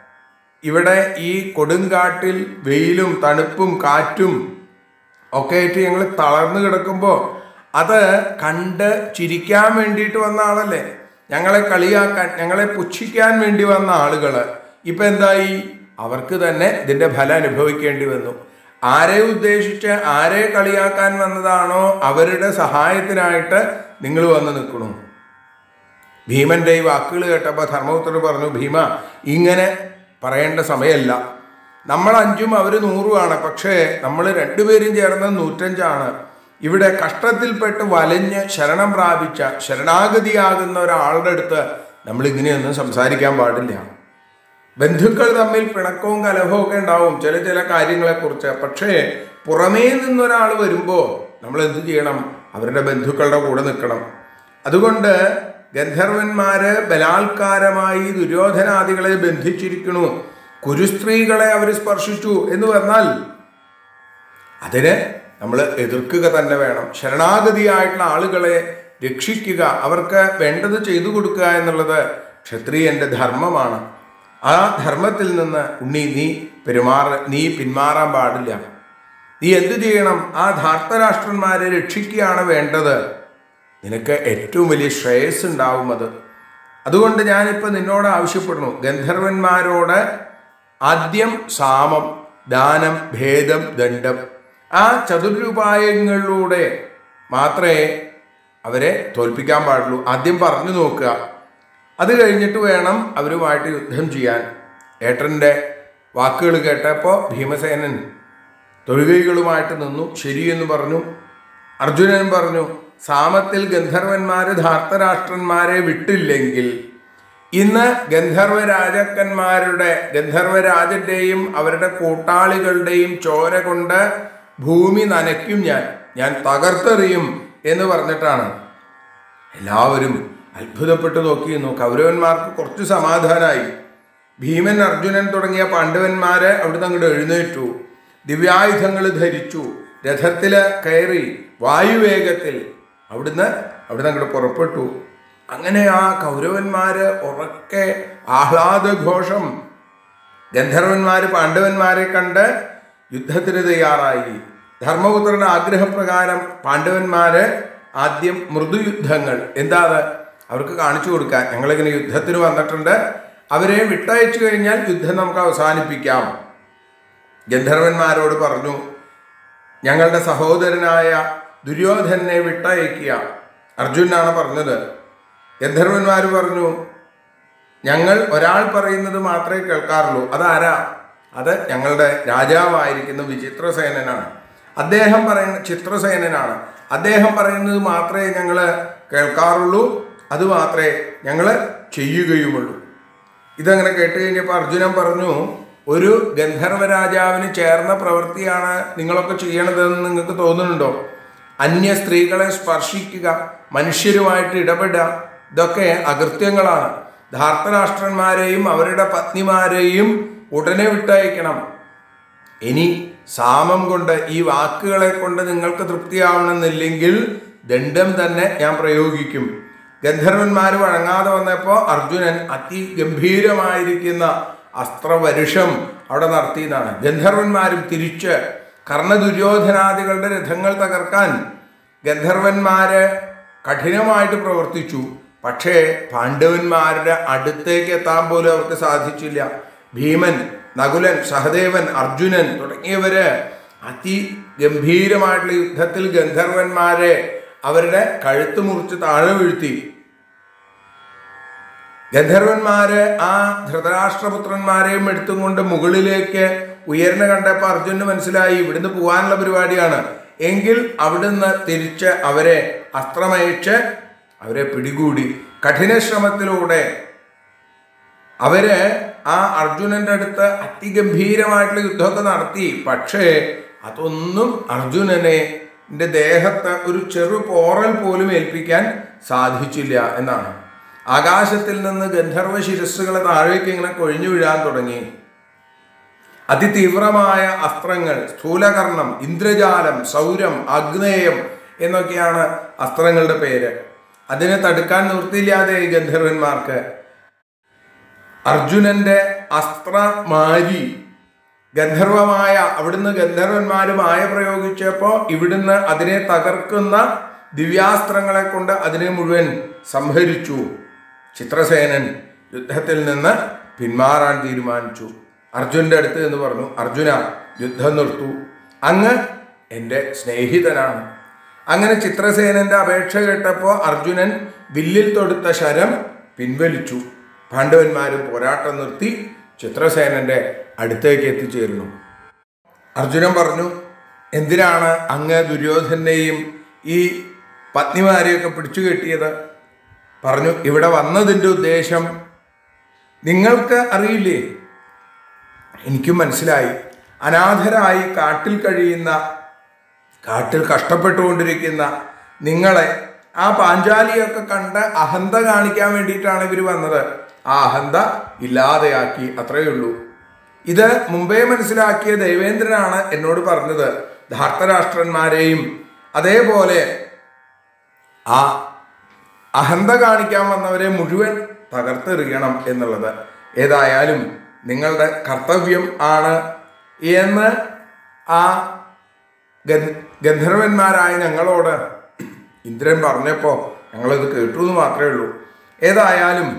ഇവിടെ ഈ കൊടുങ്കാട്ടിൽ വെയിലും തണുപ്പും കാറ്റും ഒക്കെ ആയിട്ട് ഞങ്ങൾ തളർന്നു കിടക്കുമ്പോൾ അത് കണ്ട് ചിരിക്കാൻ വേണ്ടിയിട്ട് വന്ന ആളല്ലേ ഞങ്ങളെ കളിയാക്കാൻ ഞങ്ങളെ പുച്ഛിക്കാൻ വേണ്ടി വന്ന ആളുകൾ ഇപ്പം എന്തായി അവർക്ക് തന്നെ ഇതിൻ്റെ ഫലം അനുഭവിക്കേണ്ടി വന്നു ആരെ ഉദ്ദേശിച്ച് ആരെ കളിയാക്കാൻ വന്നതാണോ അവരുടെ സഹായത്തിനായിട്ട് നിങ്ങൾ വന്ന് നിൽക്കണു ഭീമന്റെ ഈ വാക്കുകൾ കേട്ടപ്പോൾ ധർമ്മപുത്രർ പറഞ്ഞു ഭീമ ഇങ്ങനെ പറയേണ്ട സമയമല്ല നമ്മൾ അഞ്ചും അവർ നൂറുമാണ് പക്ഷേ നമ്മൾ രണ്ടുപേരും ചേർന്ന് നൂറ്റഞ്ചാണ് ഇവിടെ കഷ്ടത്തിൽപ്പെട്ട് വലഞ്ഞ് ശരണം പ്രാപിച്ച ശരണാഗതിയാകുന്ന ഒരാളുടെ അടുത്ത് നമ്മൾ ഇങ്ങനെയൊന്നും സംസാരിക്കാൻ പാടില്ല ബന്ധുക്കൾ തമ്മിൽ പിണക്കവും കലഹവും ഒക്കെ ഉണ്ടാവും ചില ചില കാര്യങ്ങളെക്കുറിച്ച് പക്ഷേ പുറമേ നിന്നൊരാൾ വരുമ്പോൾ നമ്മൾ എന്ത് ചെയ്യണം അവരുടെ ബന്ധുക്കളുടെ കൂടെ നിൽക്കണം അതുകൊണ്ട് ഗന്ധർവന്മാര് ബലാത്കാരമായി ദുര്യോധനാദികളെ ബന്ധിച്ചിരിക്കണു കുരുസ്ത്രീകളെ അവർ സ്പർശിച്ചു എന്ന് പറഞ്ഞാൽ അതിനെ നമ്മൾ എതിർക്കുക തന്നെ വേണം ശരണാഗതിയായിട്ടുള്ള ആളുകളെ രക്ഷിക്കുക അവർക്ക് വേണ്ടത് ചെയ്തു കൊടുക്കുക എന്നുള്ളത് ക്ഷത്രിയന്റെ ധർമ്മമാണ് ആ ധർമ്മത്തിൽ നിന്ന് ഉണ്ണി നീ പെരുമാറ നീ പിന്മാറാൻ പാടില്ല നീ എന്ത് ചെയ്യണം ആ ധാർത്തരാഷ്ട്രന്മാരെ രക്ഷിക്കുകയാണ് വേണ്ടത് നിനക്ക് ഏറ്റവും വലിയ ശ്രേയസ് ഉണ്ടാവും അത് അതുകൊണ്ട് ഞാനിപ്പോൾ നിന്നോട് ആവശ്യപ്പെടുന്നു ഗന്ധർവന്മാരോട് ആദ്യം സാമം ദാനം ഭേദം ദണ്ഡം ആ ചതുരുപായങ്ങളിലൂടെ മാത്രമേ അവരെ തോൽപ്പിക്കാൻ പാടുള്ളൂ ആദ്യം പറഞ്ഞു നോക്കുക അത് കഴിഞ്ഞിട്ട് വേണം അവരുമായിട്ട് യുദ്ധം ചെയ്യാൻ ഏട്ടൻ്റെ വാക്കുകൾ കേട്ടപ്പോൾ ഭീമസേനൻ തൊഴുകൈകളുമായിട്ട് നിന്നു ശരിയെന്ന് പറഞ്ഞു അർജുനൻ പറഞ്ഞു സാമത്തിൽ ഗന്ധർവന്മാര് ധാർത്തരാഷ്ട്രന്മാരെ വിട്ടില്ലെങ്കിൽ ഇന്ന് ഗന്ധർവ രാജാക്കന്മാരുടെ ഗന്ധർവരാജന്റെയും അവരുടെ കൂട്ടാളികളുടെയും ചോര കൊണ്ട് ഭൂമി നനയ്ക്കും ഞാൻ ഞാൻ തകർത്തെറിയും എന്ന് പറഞ്ഞിട്ടാണ് എല്ലാവരും അത്ഭുതപ്പെട്ടു നോക്കിയിരുന്നു കൗരവന്മാർക്ക് കുറച്ച് സമാധാനമായി ഭീമൻ അർജുനൻ തുടങ്ങിയ പാണ്ഡവന്മാരെ അവിടുന്ന് അങ്ങോട്ട് എഴുന്നേറ്റു ദിവ്യായുധങ്ങൾ ധരിച്ചു രഥത്തില് കയറി വായുവേഗത്തിൽ അവിടുന്ന് അവിടുന്ന് അങ്ങോട്ട് പുറപ്പെട്ടു അങ്ങനെ ആ കൗരവന്മാര് ഉറക്കെ ആഹ്ലാദഘോഷം ഗന്ധർവന്മാര് പാണ്ഡവന്മാരെ കണ്ട് യുദ്ധത്തിന് തയ്യാറായി ധർമ്മപുത്രന്റെ ആഗ്രഹപ്രകാരം പാണ്ഡവന്മാര് ആദ്യം മൃദുയുദ്ധങ്ങൾ എന്താ അത് അവർക്ക് കാണിച്ചു കൊടുക്കാൻ ഞങ്ങളിങ്ങനെ യുദ്ധത്തിന് വന്നിട്ടുണ്ട് അവരെ വിട്ടയച്ചു കഴിഞ്ഞാൽ യുദ്ധം നമുക്ക് അവസാനിപ്പിക്കാം ഗന്ധർവന്മാരോട് പറഞ്ഞു ഞങ്ങളുടെ സഹോദരനായ ദുര്യോധനെ വിട്ടയക്കുക അർജുനാണ് പറഞ്ഞത് ഗന്ധർവന്മാർ പറഞ്ഞു ഞങ്ങൾ ഒരാൾ പറയുന്നത് മാത്രമേ കേൾക്കാറുള്ളൂ അതാരാ അത് ഞങ്ങളുടെ രാജാവായിരിക്കുന്ന വിചിത്രസേനനാണ് അദ്ദേഹം പറയുന്ന ചിത്രസേനനാണ് അദ്ദേഹം പറയുന്നത് മാത്രമേ ഞങ്ങൾ കേൾക്കാറുള്ളൂ അത് മാത്രമേ ഞങ്ങൾ ചെയ്യുകയുമുള്ളൂ ഇതങ്ങനെ കേട്ട് കഴിഞ്ഞപ്പോൾ അർജുനൻ പറഞ്ഞു ഒരു ഗന്ധർവ രാജാവിന് ചേർന്ന പ്രവൃത്തിയാണ് നിങ്ങളൊക്കെ ചെയ്യണതെന്ന് നിങ്ങൾക്ക് തോന്നുന്നുണ്ടോ അന്യ സ്ത്രീകളെ സ്പർശിക്കുക മനുഷ്യരുമായിട്ട് ഇടപെടുക ഇതൊക്കെ അകൃത്യങ്ങളാണ് ധാർത്തരാഷ്ട്രന്മാരെയും അവരുടെ പത്നിമാരെയും ഉടനെ വിട്ടയക്കണം ഇനി സാമം കൊണ്ട് ഈ വാക്കുകളെ കൊണ്ട് നിങ്ങൾക്ക് തൃപ്തിയാവണമെന്നില്ലെങ്കിൽ ദണ്ഡം തന്നെ ഞാൻ പ്രയോഗിക്കും ഗന്ധർവന്മാർ വഴങ്ങാതെ വന്നപ്പോൾ അർജുനൻ അതിഗംഭീരമായിരിക്കുന്ന അസ്ത്രവരുഷം അവിടെ നടത്തിയതാണ് ഗന്ധർവന്മാരും തിരിച്ച് കർണദുര്യോധനാദികളുടെ രഥങ്ങൾ തകർക്കാൻ ഗന്ധർവന്മാര് കഠിനമായിട്ട് പ്രവർത്തിച്ചു പക്ഷേ പാണ്ഡവന്മാരുടെ അടുത്തേക്ക് എത്താൻ പോലും അവർക്ക് സാധിച്ചില്ല ഭീമൻ നകുലൻ സഹദേവൻ അർജുനൻ തുടങ്ങിയവര് അതിഗംഭീരമായിട്ടുള്ള യുദ്ധത്തിൽ ഗന്ധർവന്മാരെ അവരുടെ കഴുത്ത് മുറിച്ച് താഴെ വീഴ്ത്തി ഗന്ധർവന്മാര് ആ ധൃതരാഷ്ട്രപുത്രന്മാരെയും എടുത്തും കൊണ്ട് മുകളിലേക്ക് ഉയർന്നു കണ്ടപ്പോൾ അർജുനന് മനസ്സിലായി ഇവിടുന്ന് പോകാനുള്ള പരിപാടിയാണ് എങ്കിൽ അവിടുന്ന് തിരിച്ച് അവരെ അസ്ത്രമയച്ച് അവരെ പിടികൂടി കഠിന ശ്രമത്തിലൂടെ അവര് ആ അർജുനന്റെ അടുത്ത് അതിഗംഭീരമായിട്ടുള്ള യുദ്ധമൊക്കെ നടത്തി പക്ഷേ അതൊന്നും അർജുനനെ ന്റെ ദേഹത്ത് ഒരു ചെറു പോറൽ പോലും ഏൽപ്പിക്കാൻ സാധിച്ചില്ല എന്നാണ് ആകാശത്തിൽ നിന്ന് ഗന്ധർവ ശിരസ്സുകളെ താഴേക്ക് ഇങ്ങനെ കൊഴിഞ്ഞു വീഴാൻ തുടങ്ങി അതിതീവ്രമായ അസ്ത്രങ്ങൾ സ്ഥൂലകർണം ഇന്ദ്രജാലം സൗരം അഗ്നേയം എന്നൊക്കെയാണ് അസ്ത്രങ്ങളുടെ പേര് അതിനെ തടുക്കാൻ നിവൃത്തിയില്ലാതെ ഈ ഗന്ധർവന്മാർക്ക് അർജുനന്റെ അസ്ത്രമാരി ഗന്ധർവമായ അവിടുന്ന് ഗന്ധർവന്മാര് മായ പ്രയോഗിച്ചപ്പോൾ ഇവിടുന്ന് അതിനെ തകർക്കുന്ന ദിവ്യാസ്ത്രങ്ങളെ കൊണ്ട് അതിനെ മുഴുവൻ സംഹരിച്ചു ചിത്രസേനൻ യുദ്ധത്തിൽ നിന്ന് പിന്മാറാൻ തീരുമാനിച്ചു അർജുന്റെ അടുത്ത് എന്ന് പറഞ്ഞു അർജുന യുദ്ധം നിർത്തൂ അങ്ങ് എൻ്റെ സ്നേഹിതനാണ് അങ്ങനെ ചിത്രസേനന്റെ അപേക്ഷ കേട്ടപ്പോൾ അർജുനൻ വില്ലിൽ തൊടുത്ത ശരം പിൻവലിച്ചു പാണ്ഡവന്മാരും പോരാട്ടം നിർത്തി ചിത്രസേനന്റെ അടുത്തേക്ക് എത്തിച്ചേരുന്നു അർജുനൻ പറഞ്ഞു എന്തിനാണ് അങ്ങ് ദുര്യോധനെയും ഈ പത്നിമാരെയൊക്കെ പിടിച്ചു കെട്ടിയത് പറഞ്ഞു ഇവിടെ വന്നതിൻ്റെ ഉദ്ദേശം നിങ്ങൾക്ക് അറിയില്ലേ എനിക്കും മനസ്സിലായി അനാഥരായി കാട്ടിൽ കഴിയുന്ന കാട്ടിൽ കഷ്ടപ്പെട്ടുകൊണ്ടിരിക്കുന്ന നിങ്ങളെ ആ പാഞ്ചാലിയൊക്കെ കണ്ട് അഹന്ത കാണിക്കാൻ വേണ്ടിയിട്ടാണ് ഇവർ വന്നത് ആ അഹന്ത ഇല്ലാതെയാക്കി അത്രയേ ഉള്ളൂ ഇത് മുമ്പേ മനസ്സിലാക്കിയ ദേവേന്ദ്രനാണ് എന്നോട് പറഞ്ഞത് ധാർത്തരാഷ്ട്രന്മാരെയും അതേപോലെ ആ അഹന്ത കാണിക്കാൻ വന്നവരെ മുഴുവൻ തകർത്തെറിയണം എന്നുള്ളത് ഏതായാലും നിങ്ങളുടെ കർത്തവ്യം ആണ് എന്ന് ആ ഗന്ധ- ഗന്ധർവന്മാരായ ഞങ്ങളോട് ഇന്ദ്രൻ പറഞ്ഞപ്പോൾ ഞങ്ങളിത് കേട്ടു എന്ന് മാത്രമേ ഉള്ളൂ ഏതായാലും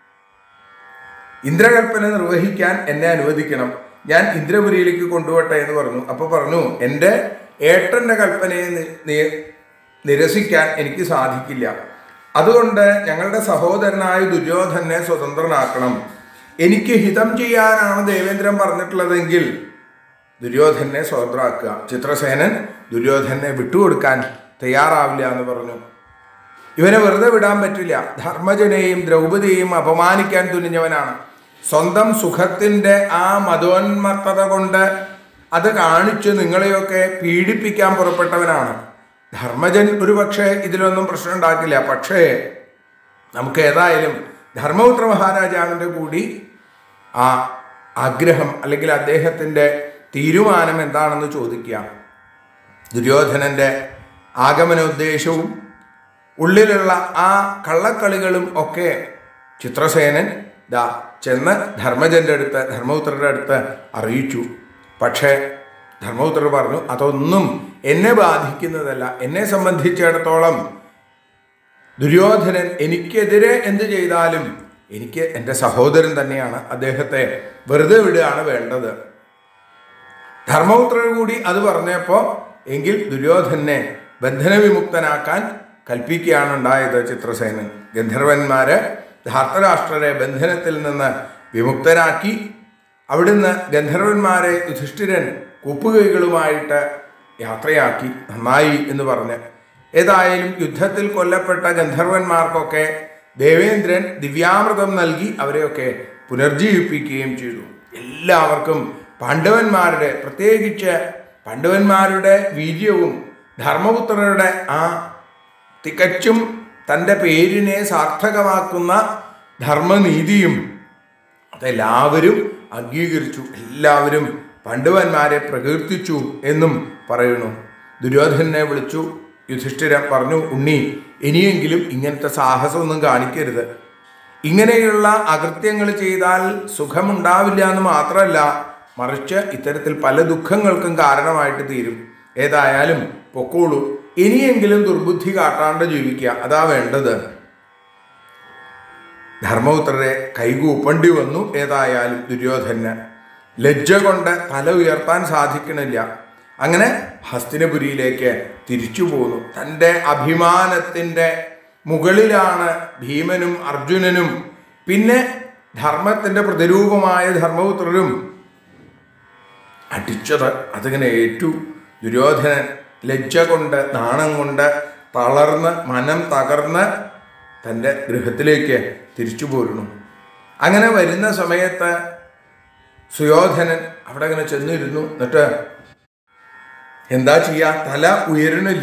ഇന്ദ്രകൽപ്പന നിർവഹിക്കാൻ എന്നെ അനുവദിക്കണം ഞാൻ ഇന്ദ്രപുരിയിലേക്ക് കൊണ്ടുപോട്ടെ എന്ന് പറഞ്ഞു അപ്പോൾ പറഞ്ഞു എൻ്റെ ഏട്ടൻ്റെ കൽപ്പനയെ നി- നി- നിരസിക്കാൻ എനിക്ക് സാധിക്കില്ല അതുകൊണ്ട് ഞങ്ങളുടെ സഹോദരനായ ദുര്യോധനെ സ്വതന്ത്രനാക്കണം എനിക്ക് ഹിതം ചെയ്യാനാണ് ദേവേന്ദ്രൻ പറഞ്ഞിട്ടുള്ളതെങ്കിൽ ദുര്യോധനെ സ്വതന്ത്രമാക്കുക ചിത്രസേനൻ ദുര്യോധനെ വിട്ടുകൊടുക്കാൻ തയ്യാറാവില്ല എന്ന് പറഞ്ഞു ഇവനെ വെറുതെ വിടാൻ പറ്റില്ല ധർമ്മജനെയും ദ്രൗപതിയെയും അപമാനിക്കാൻ തുനിഞ്ഞവനാണ് സ്വന്തം സുഖത്തിൻ്റെ ആ മതോന്മത്തത കൊണ്ട് അത് കാണിച്ച് നിങ്ങളെയൊക്കെ പീഡിപ്പിക്കാൻ പുറപ്പെട്ടവനാണ് ധർമ്മജൻ ഒരുപക്ഷെ ഇതിലൊന്നും പ്രശ്നം ഉണ്ടാക്കില്ല പക്ഷേ നമുക്ക് ഏതായാലും ധർമ്മപുത്ര മഹാരാജാവിൻ്റെ കൂടി ആ ആഗ്രഹം അല്ലെങ്കിൽ അദ്ദേഹത്തിൻ്റെ തീരുമാനം എന്താണെന്ന് ചോദിക്കാം ദുര്യോധനൻ്റെ ആഗമനോദ്ദേശവും ഉള്ളിലുള്ള ആ കള്ളക്കളികളും ഒക്കെ ചിത്രസേനൻ ദാ ചെന്ന് ധർമ്മജന്റെ അടുത്ത് ധർമ്മപുത്രരുടെ അടുത്ത് അറിയിച്ചു പക്ഷേ ധർമ്മപുത്രർ പറഞ്ഞു അതൊന്നും എന്നെ ബാധിക്കുന്നതല്ല എന്നെ സംബന്ധിച്ചിടത്തോളം ദുര്യോധനൻ എനിക്കെതിരെ എന്ത് ചെയ്താലും എനിക്ക് എൻ്റെ സഹോദരൻ തന്നെയാണ് അദ്ദേഹത്തെ വെറുതെ വിടുകയാണ് വേണ്ടത് ധർമ്മപുത്രർ കൂടി അത് പറഞ്ഞപ്പോൾ എങ്കിൽ ദുര്യോധനെ ബന്ധനവിമുക്തനാക്കാൻ കൽപ്പിക്കുകയാണ് ഉണ്ടായത് ചിത്രസേനൻ ഗന്ധർവന്മാര് ധാർത്തരാഷ്ട്രരെ ബന്ധനത്തിൽ നിന്ന് വിമുക്തരാക്കി അവിടുന്ന് ഗന്ധർവന്മാരെ യുധിഷ്ഠിരൻ കുപ്പുകൈകളുമായിട്ട് യാത്രയാക്കി നന്നായി എന്ന് പറഞ്ഞ് ഏതായാലും യുദ്ധത്തിൽ കൊല്ലപ്പെട്ട ഗന്ധർവന്മാർക്കൊക്കെ ദേവേന്ദ്രൻ ദിവ്യാമൃതം നൽകി അവരെയൊക്കെ പുനർജീവിപ്പിക്കുകയും ചെയ്തു എല്ലാവർക്കും പാണ്ഡവന്മാരുടെ പ്രത്യേകിച്ച് പാണ്ഡവന്മാരുടെ വീര്യവും ധർമ്മപുത്രരുടെ ആ തികച്ചും തൻ്റെ പേരിനെ സാർത്ഥകമാക്കുന്ന ധർമ്മനീതിയും അതെല്ലാവരും അംഗീകരിച്ചു എല്ലാവരും പണ്ഡവന്മാരെ പ്രകീർത്തിച്ചു എന്നും പറയുന്നു ദുര്യോധനെ വിളിച്ചു യുധിഷ്ഠിരൻ പറഞ്ഞു ഉണ്ണി ഇനിയെങ്കിലും ഇങ്ങനത്തെ സാഹസമൊന്നും കാണിക്കരുത് ഇങ്ങനെയുള്ള അകൃത്യങ്ങൾ ചെയ്താൽ സുഖമുണ്ടാവില്ല എന്ന് മാത്രമല്ല മറിച്ച് ഇത്തരത്തിൽ പല ദുഃഖങ്ങൾക്കും കാരണമായിട്ട് തീരും ഏതായാലും പൊക്കോളൂ ഇനിയെങ്കിലും ദുർബുദ്ധി കാട്ടാണ്ട് ജീവിക്കുക അതാ വേണ്ടത് ധർമ്മപുത്രരെ കൈകൂപ്പണ്ടി വന്നു ഏതായാലും ദുര്യോധന് ലജ്ജ കൊണ്ട് തല ഉയർത്താൻ സാധിക്കണില്ല അങ്ങനെ ഹസ്തിനപുരിയിലേക്ക് തിരിച്ചു പോന്നു തൻ്റെ അഭിമാനത്തിൻ്റെ മുകളിലാണ് ഭീമനും അർജുനനും പിന്നെ ധർമ്മത്തിൻ്റെ പ്രതിരൂപമായ ധർമ്മപുത്രരും അടിച്ചത് അതിങ്ങനെ ഏറ്റു ദുര്യോധനൻ ലജ്ജ കൊണ്ട് നാണം കൊണ്ട് തളർന്ന് മനം തകർന്ന് തൻ്റെ ഗൃഹത്തിലേക്ക് തിരിച്ചു പോരുന്നു അങ്ങനെ വരുന്ന സമയത്ത് സുയോധനൻ അവിടെ ഇങ്ങനെ ചെന്നിരുന്നു എന്നിട്ട് എന്താ ചെയ്യാ തല ഉയരണില്ല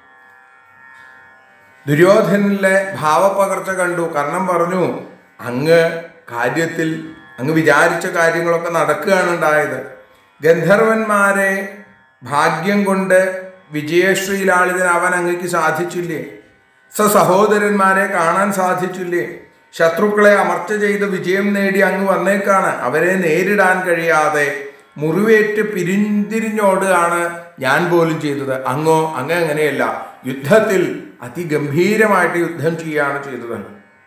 ദുര്യോധനിലെ ഭാവപ്പകർച്ച കണ്ടു കർണം പറഞ്ഞു അങ്ങ് കാര്യത്തിൽ അങ്ങ് വിചാരിച്ച കാര്യങ്ങളൊക്കെ നടക്കുകയാണ് ഉണ്ടായത് ഗന്ധർവന്മാരെ ഭാഗ്യം കൊണ്ട് വിജയശ്രീലാളിതനാവാൻ അങ്ങക്ക് സാധിച്ചില്ലേ സഹോദരന്മാരെ കാണാൻ സാധിച്ചില്ലേ ശത്രുക്കളെ അമർച്ച ചെയ്ത് വിജയം നേടി അങ്ങ് വന്നേക്കാണ് അവരെ നേരിടാൻ കഴിയാതെ മുറിവേറ്റ് പിരിന്തിരിഞ്ഞോടുകയാണ് ഞാൻ പോലും ചെയ്തത് അങ്ങോ അങ്ങ് അങ്ങനെയല്ല യുദ്ധത്തിൽ അതിഗംഭീരമായിട്ട് യുദ്ധം ചെയ്യുകയാണ് ചെയ്തത്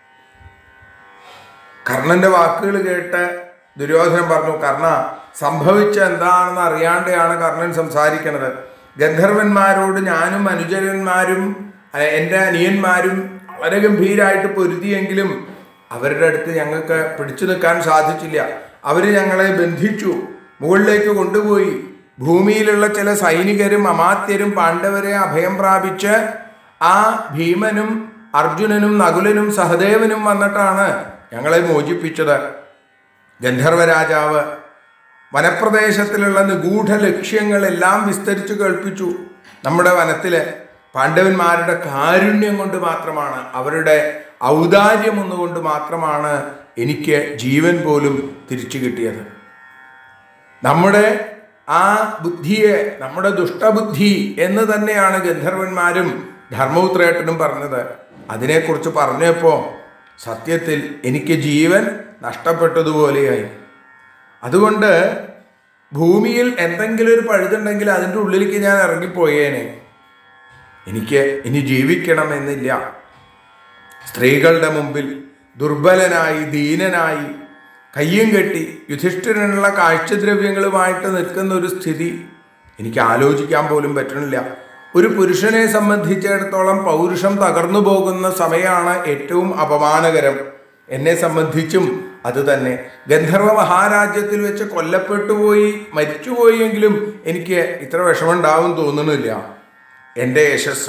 കർണന്റെ വാക്കുകൾ കേട്ട് ദുര്യോധനൻ പറഞ്ഞു കർണ സംഭവിച്ച എന്താണെന്ന് അറിയാണ്ടെയാണ് കർണൻ സംസാരിക്കുന്നത് ഗന്ധർവന്മാരോട് ഞാനും അനുചരന്മാരും അഹ് എൻ്റെ അനിയന്മാരും വളരെ ഗംഭീരമായിട്ട് പൊരുതിയെങ്കിലും അവരുടെ അടുത്ത് ഞങ്ങൾക്ക് പിടിച്ചു നിൽക്കാൻ സാധിച്ചില്ല അവർ ഞങ്ങളെ ബന്ധിച്ചു മുകളിലേക്ക് കൊണ്ടുപോയി ഭൂമിയിലുള്ള ചില സൈനികരും അമാത്യരും പാണ്ഡവരെ അഭയം പ്രാപിച്ച് ആ ഭീമനും അർജുനനും നകുലനും സഹദേവനും വന്നിട്ടാണ് ഞങ്ങളെ മോചിപ്പിച്ചത് ഗന്ധർവ രാജാവ് വനപ്രദേശത്തിലുള്ള നിഗൂഢ ലക്ഷ്യങ്ങളെല്ലാം വിസ്തരിച്ചു കേൾപ്പിച്ചു നമ്മുടെ വനത്തിലെ പാണ്ഡവന്മാരുടെ കാരുണ്യം കൊണ്ട് മാത്രമാണ് അവരുടെ ഔദാര്യം ഒന്നുകൊണ്ട് മാത്രമാണ് എനിക്ക് ജീവൻ പോലും തിരിച്ചു കിട്ടിയത് നമ്മുടെ ആ ബുദ്ധിയെ നമ്മുടെ ദുഷ്ടബുദ്ധി എന്ന് തന്നെയാണ് ഗന്ധർവന്മാരും ധർമ്മപുത്രേട്ടനും പറഞ്ഞത് അതിനെക്കുറിച്ച് പറഞ്ഞപ്പോൾ സത്യത്തിൽ എനിക്ക് ജീവൻ നഷ്ടപ്പെട്ടതുപോലെയായി അതുകൊണ്ട് ഭൂമിയിൽ എന്തെങ്കിലും ഒരു പഴുതുണ്ടെങ്കിൽ അതിൻ്റെ ഉള്ളിലേക്ക് ഞാൻ ഇറങ്ങിപ്പോയേനെ എനിക്ക് ഇനി ജീവിക്കണമെന്നില്ല സ്ത്രീകളുടെ മുമ്പിൽ ദുർബലനായി ദീനനായി കയ്യും കെട്ടി യുധിഷ്ഠിരനുള്ള കാഴ്ചദ്രവ്യങ്ങളുമായിട്ട് നിൽക്കുന്ന ഒരു സ്ഥിതി എനിക്ക് ആലോചിക്കാൻ പോലും പറ്റണില്ല ഒരു പുരുഷനെ സംബന്ധിച്ചിടത്തോളം പൗരുഷം തകർന്നു പോകുന്ന സമയമാണ് ഏറ്റവും അപമാനകരം എന്നെ സംബന്ധിച്ചും അത് തന്നെ ഗന്ധർവ മഹാരാജ്യത്തിൽ വെച്ച് കൊല്ലപ്പെട്ടു പോയി മരിച്ചുപോയെങ്കിലും എനിക്ക് ഇത്ര വിഷമമുണ്ടാവും തോന്നുന്നില്ല എൻ്റെ യശസ്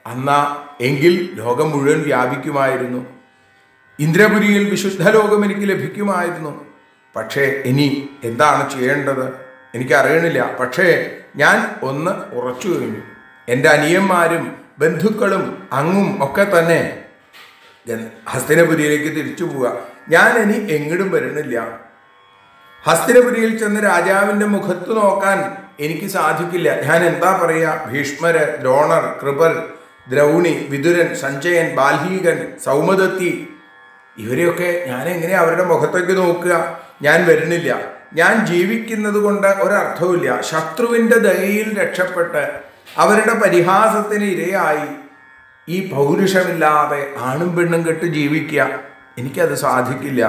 അന്നാ എങ്കിൽ ലോകം മുഴുവൻ വ്യാപിക്കുമായിരുന്നു ഇന്ദ്രപുരിയിൽ വിശുദ്ധ ലോകം എനിക്ക് ലഭിക്കുമായിരുന്നു പക്ഷേ ഇനി എന്താണ് ചെയ്യേണ്ടത് എനിക്കറിയണില്ല പക്ഷേ ഞാൻ ഒന്ന് ഉറച്ചു കഴിഞ്ഞു എൻ്റെ അനിയന്മാരും ബന്ധുക്കളും അങ്ങും ഒക്കെ തന്നെ ഗ- ഹസ്തിനപുരിയിലേക്ക് തിരിച്ചു പോവുക ഞാൻ ഇനി എങ്ങടും വരണില്ല ഹസ്തിനപുരിയിൽ ചെന്ന് രാജാവിന്റെ മുഖത്ത് നോക്കാൻ എനിക്ക് സാധിക്കില്ല ഞാൻ എന്താ പറയുക ഭീഷ്മര് ദ്രോണർ കൃപൽ ദ്രൗണി വിതുരൻ സഞ്ജയൻ ബാൽഹീകൻ സൗമദത്തി ഇവരെയൊക്കെ ഞാൻ എങ്ങനെ അവരുടെ മുഖത്തേക്ക് നോക്കുക ഞാൻ വരുന്നില്ല ഞാൻ ജീവിക്കുന്നത് കൊണ്ട് ഒരർത്ഥവുമില്ല ശത്രുവിൻ്റെ ദയയിൽ രക്ഷപ്പെട്ട് അവരുടെ പരിഹാസത്തിന് ഇരയായി ഈ പൗരുഷമില്ലാതെ ആണും പെണ്ണും കെട്ട് ജീവിക്കുക എനിക്കത് സാധിക്കില്ല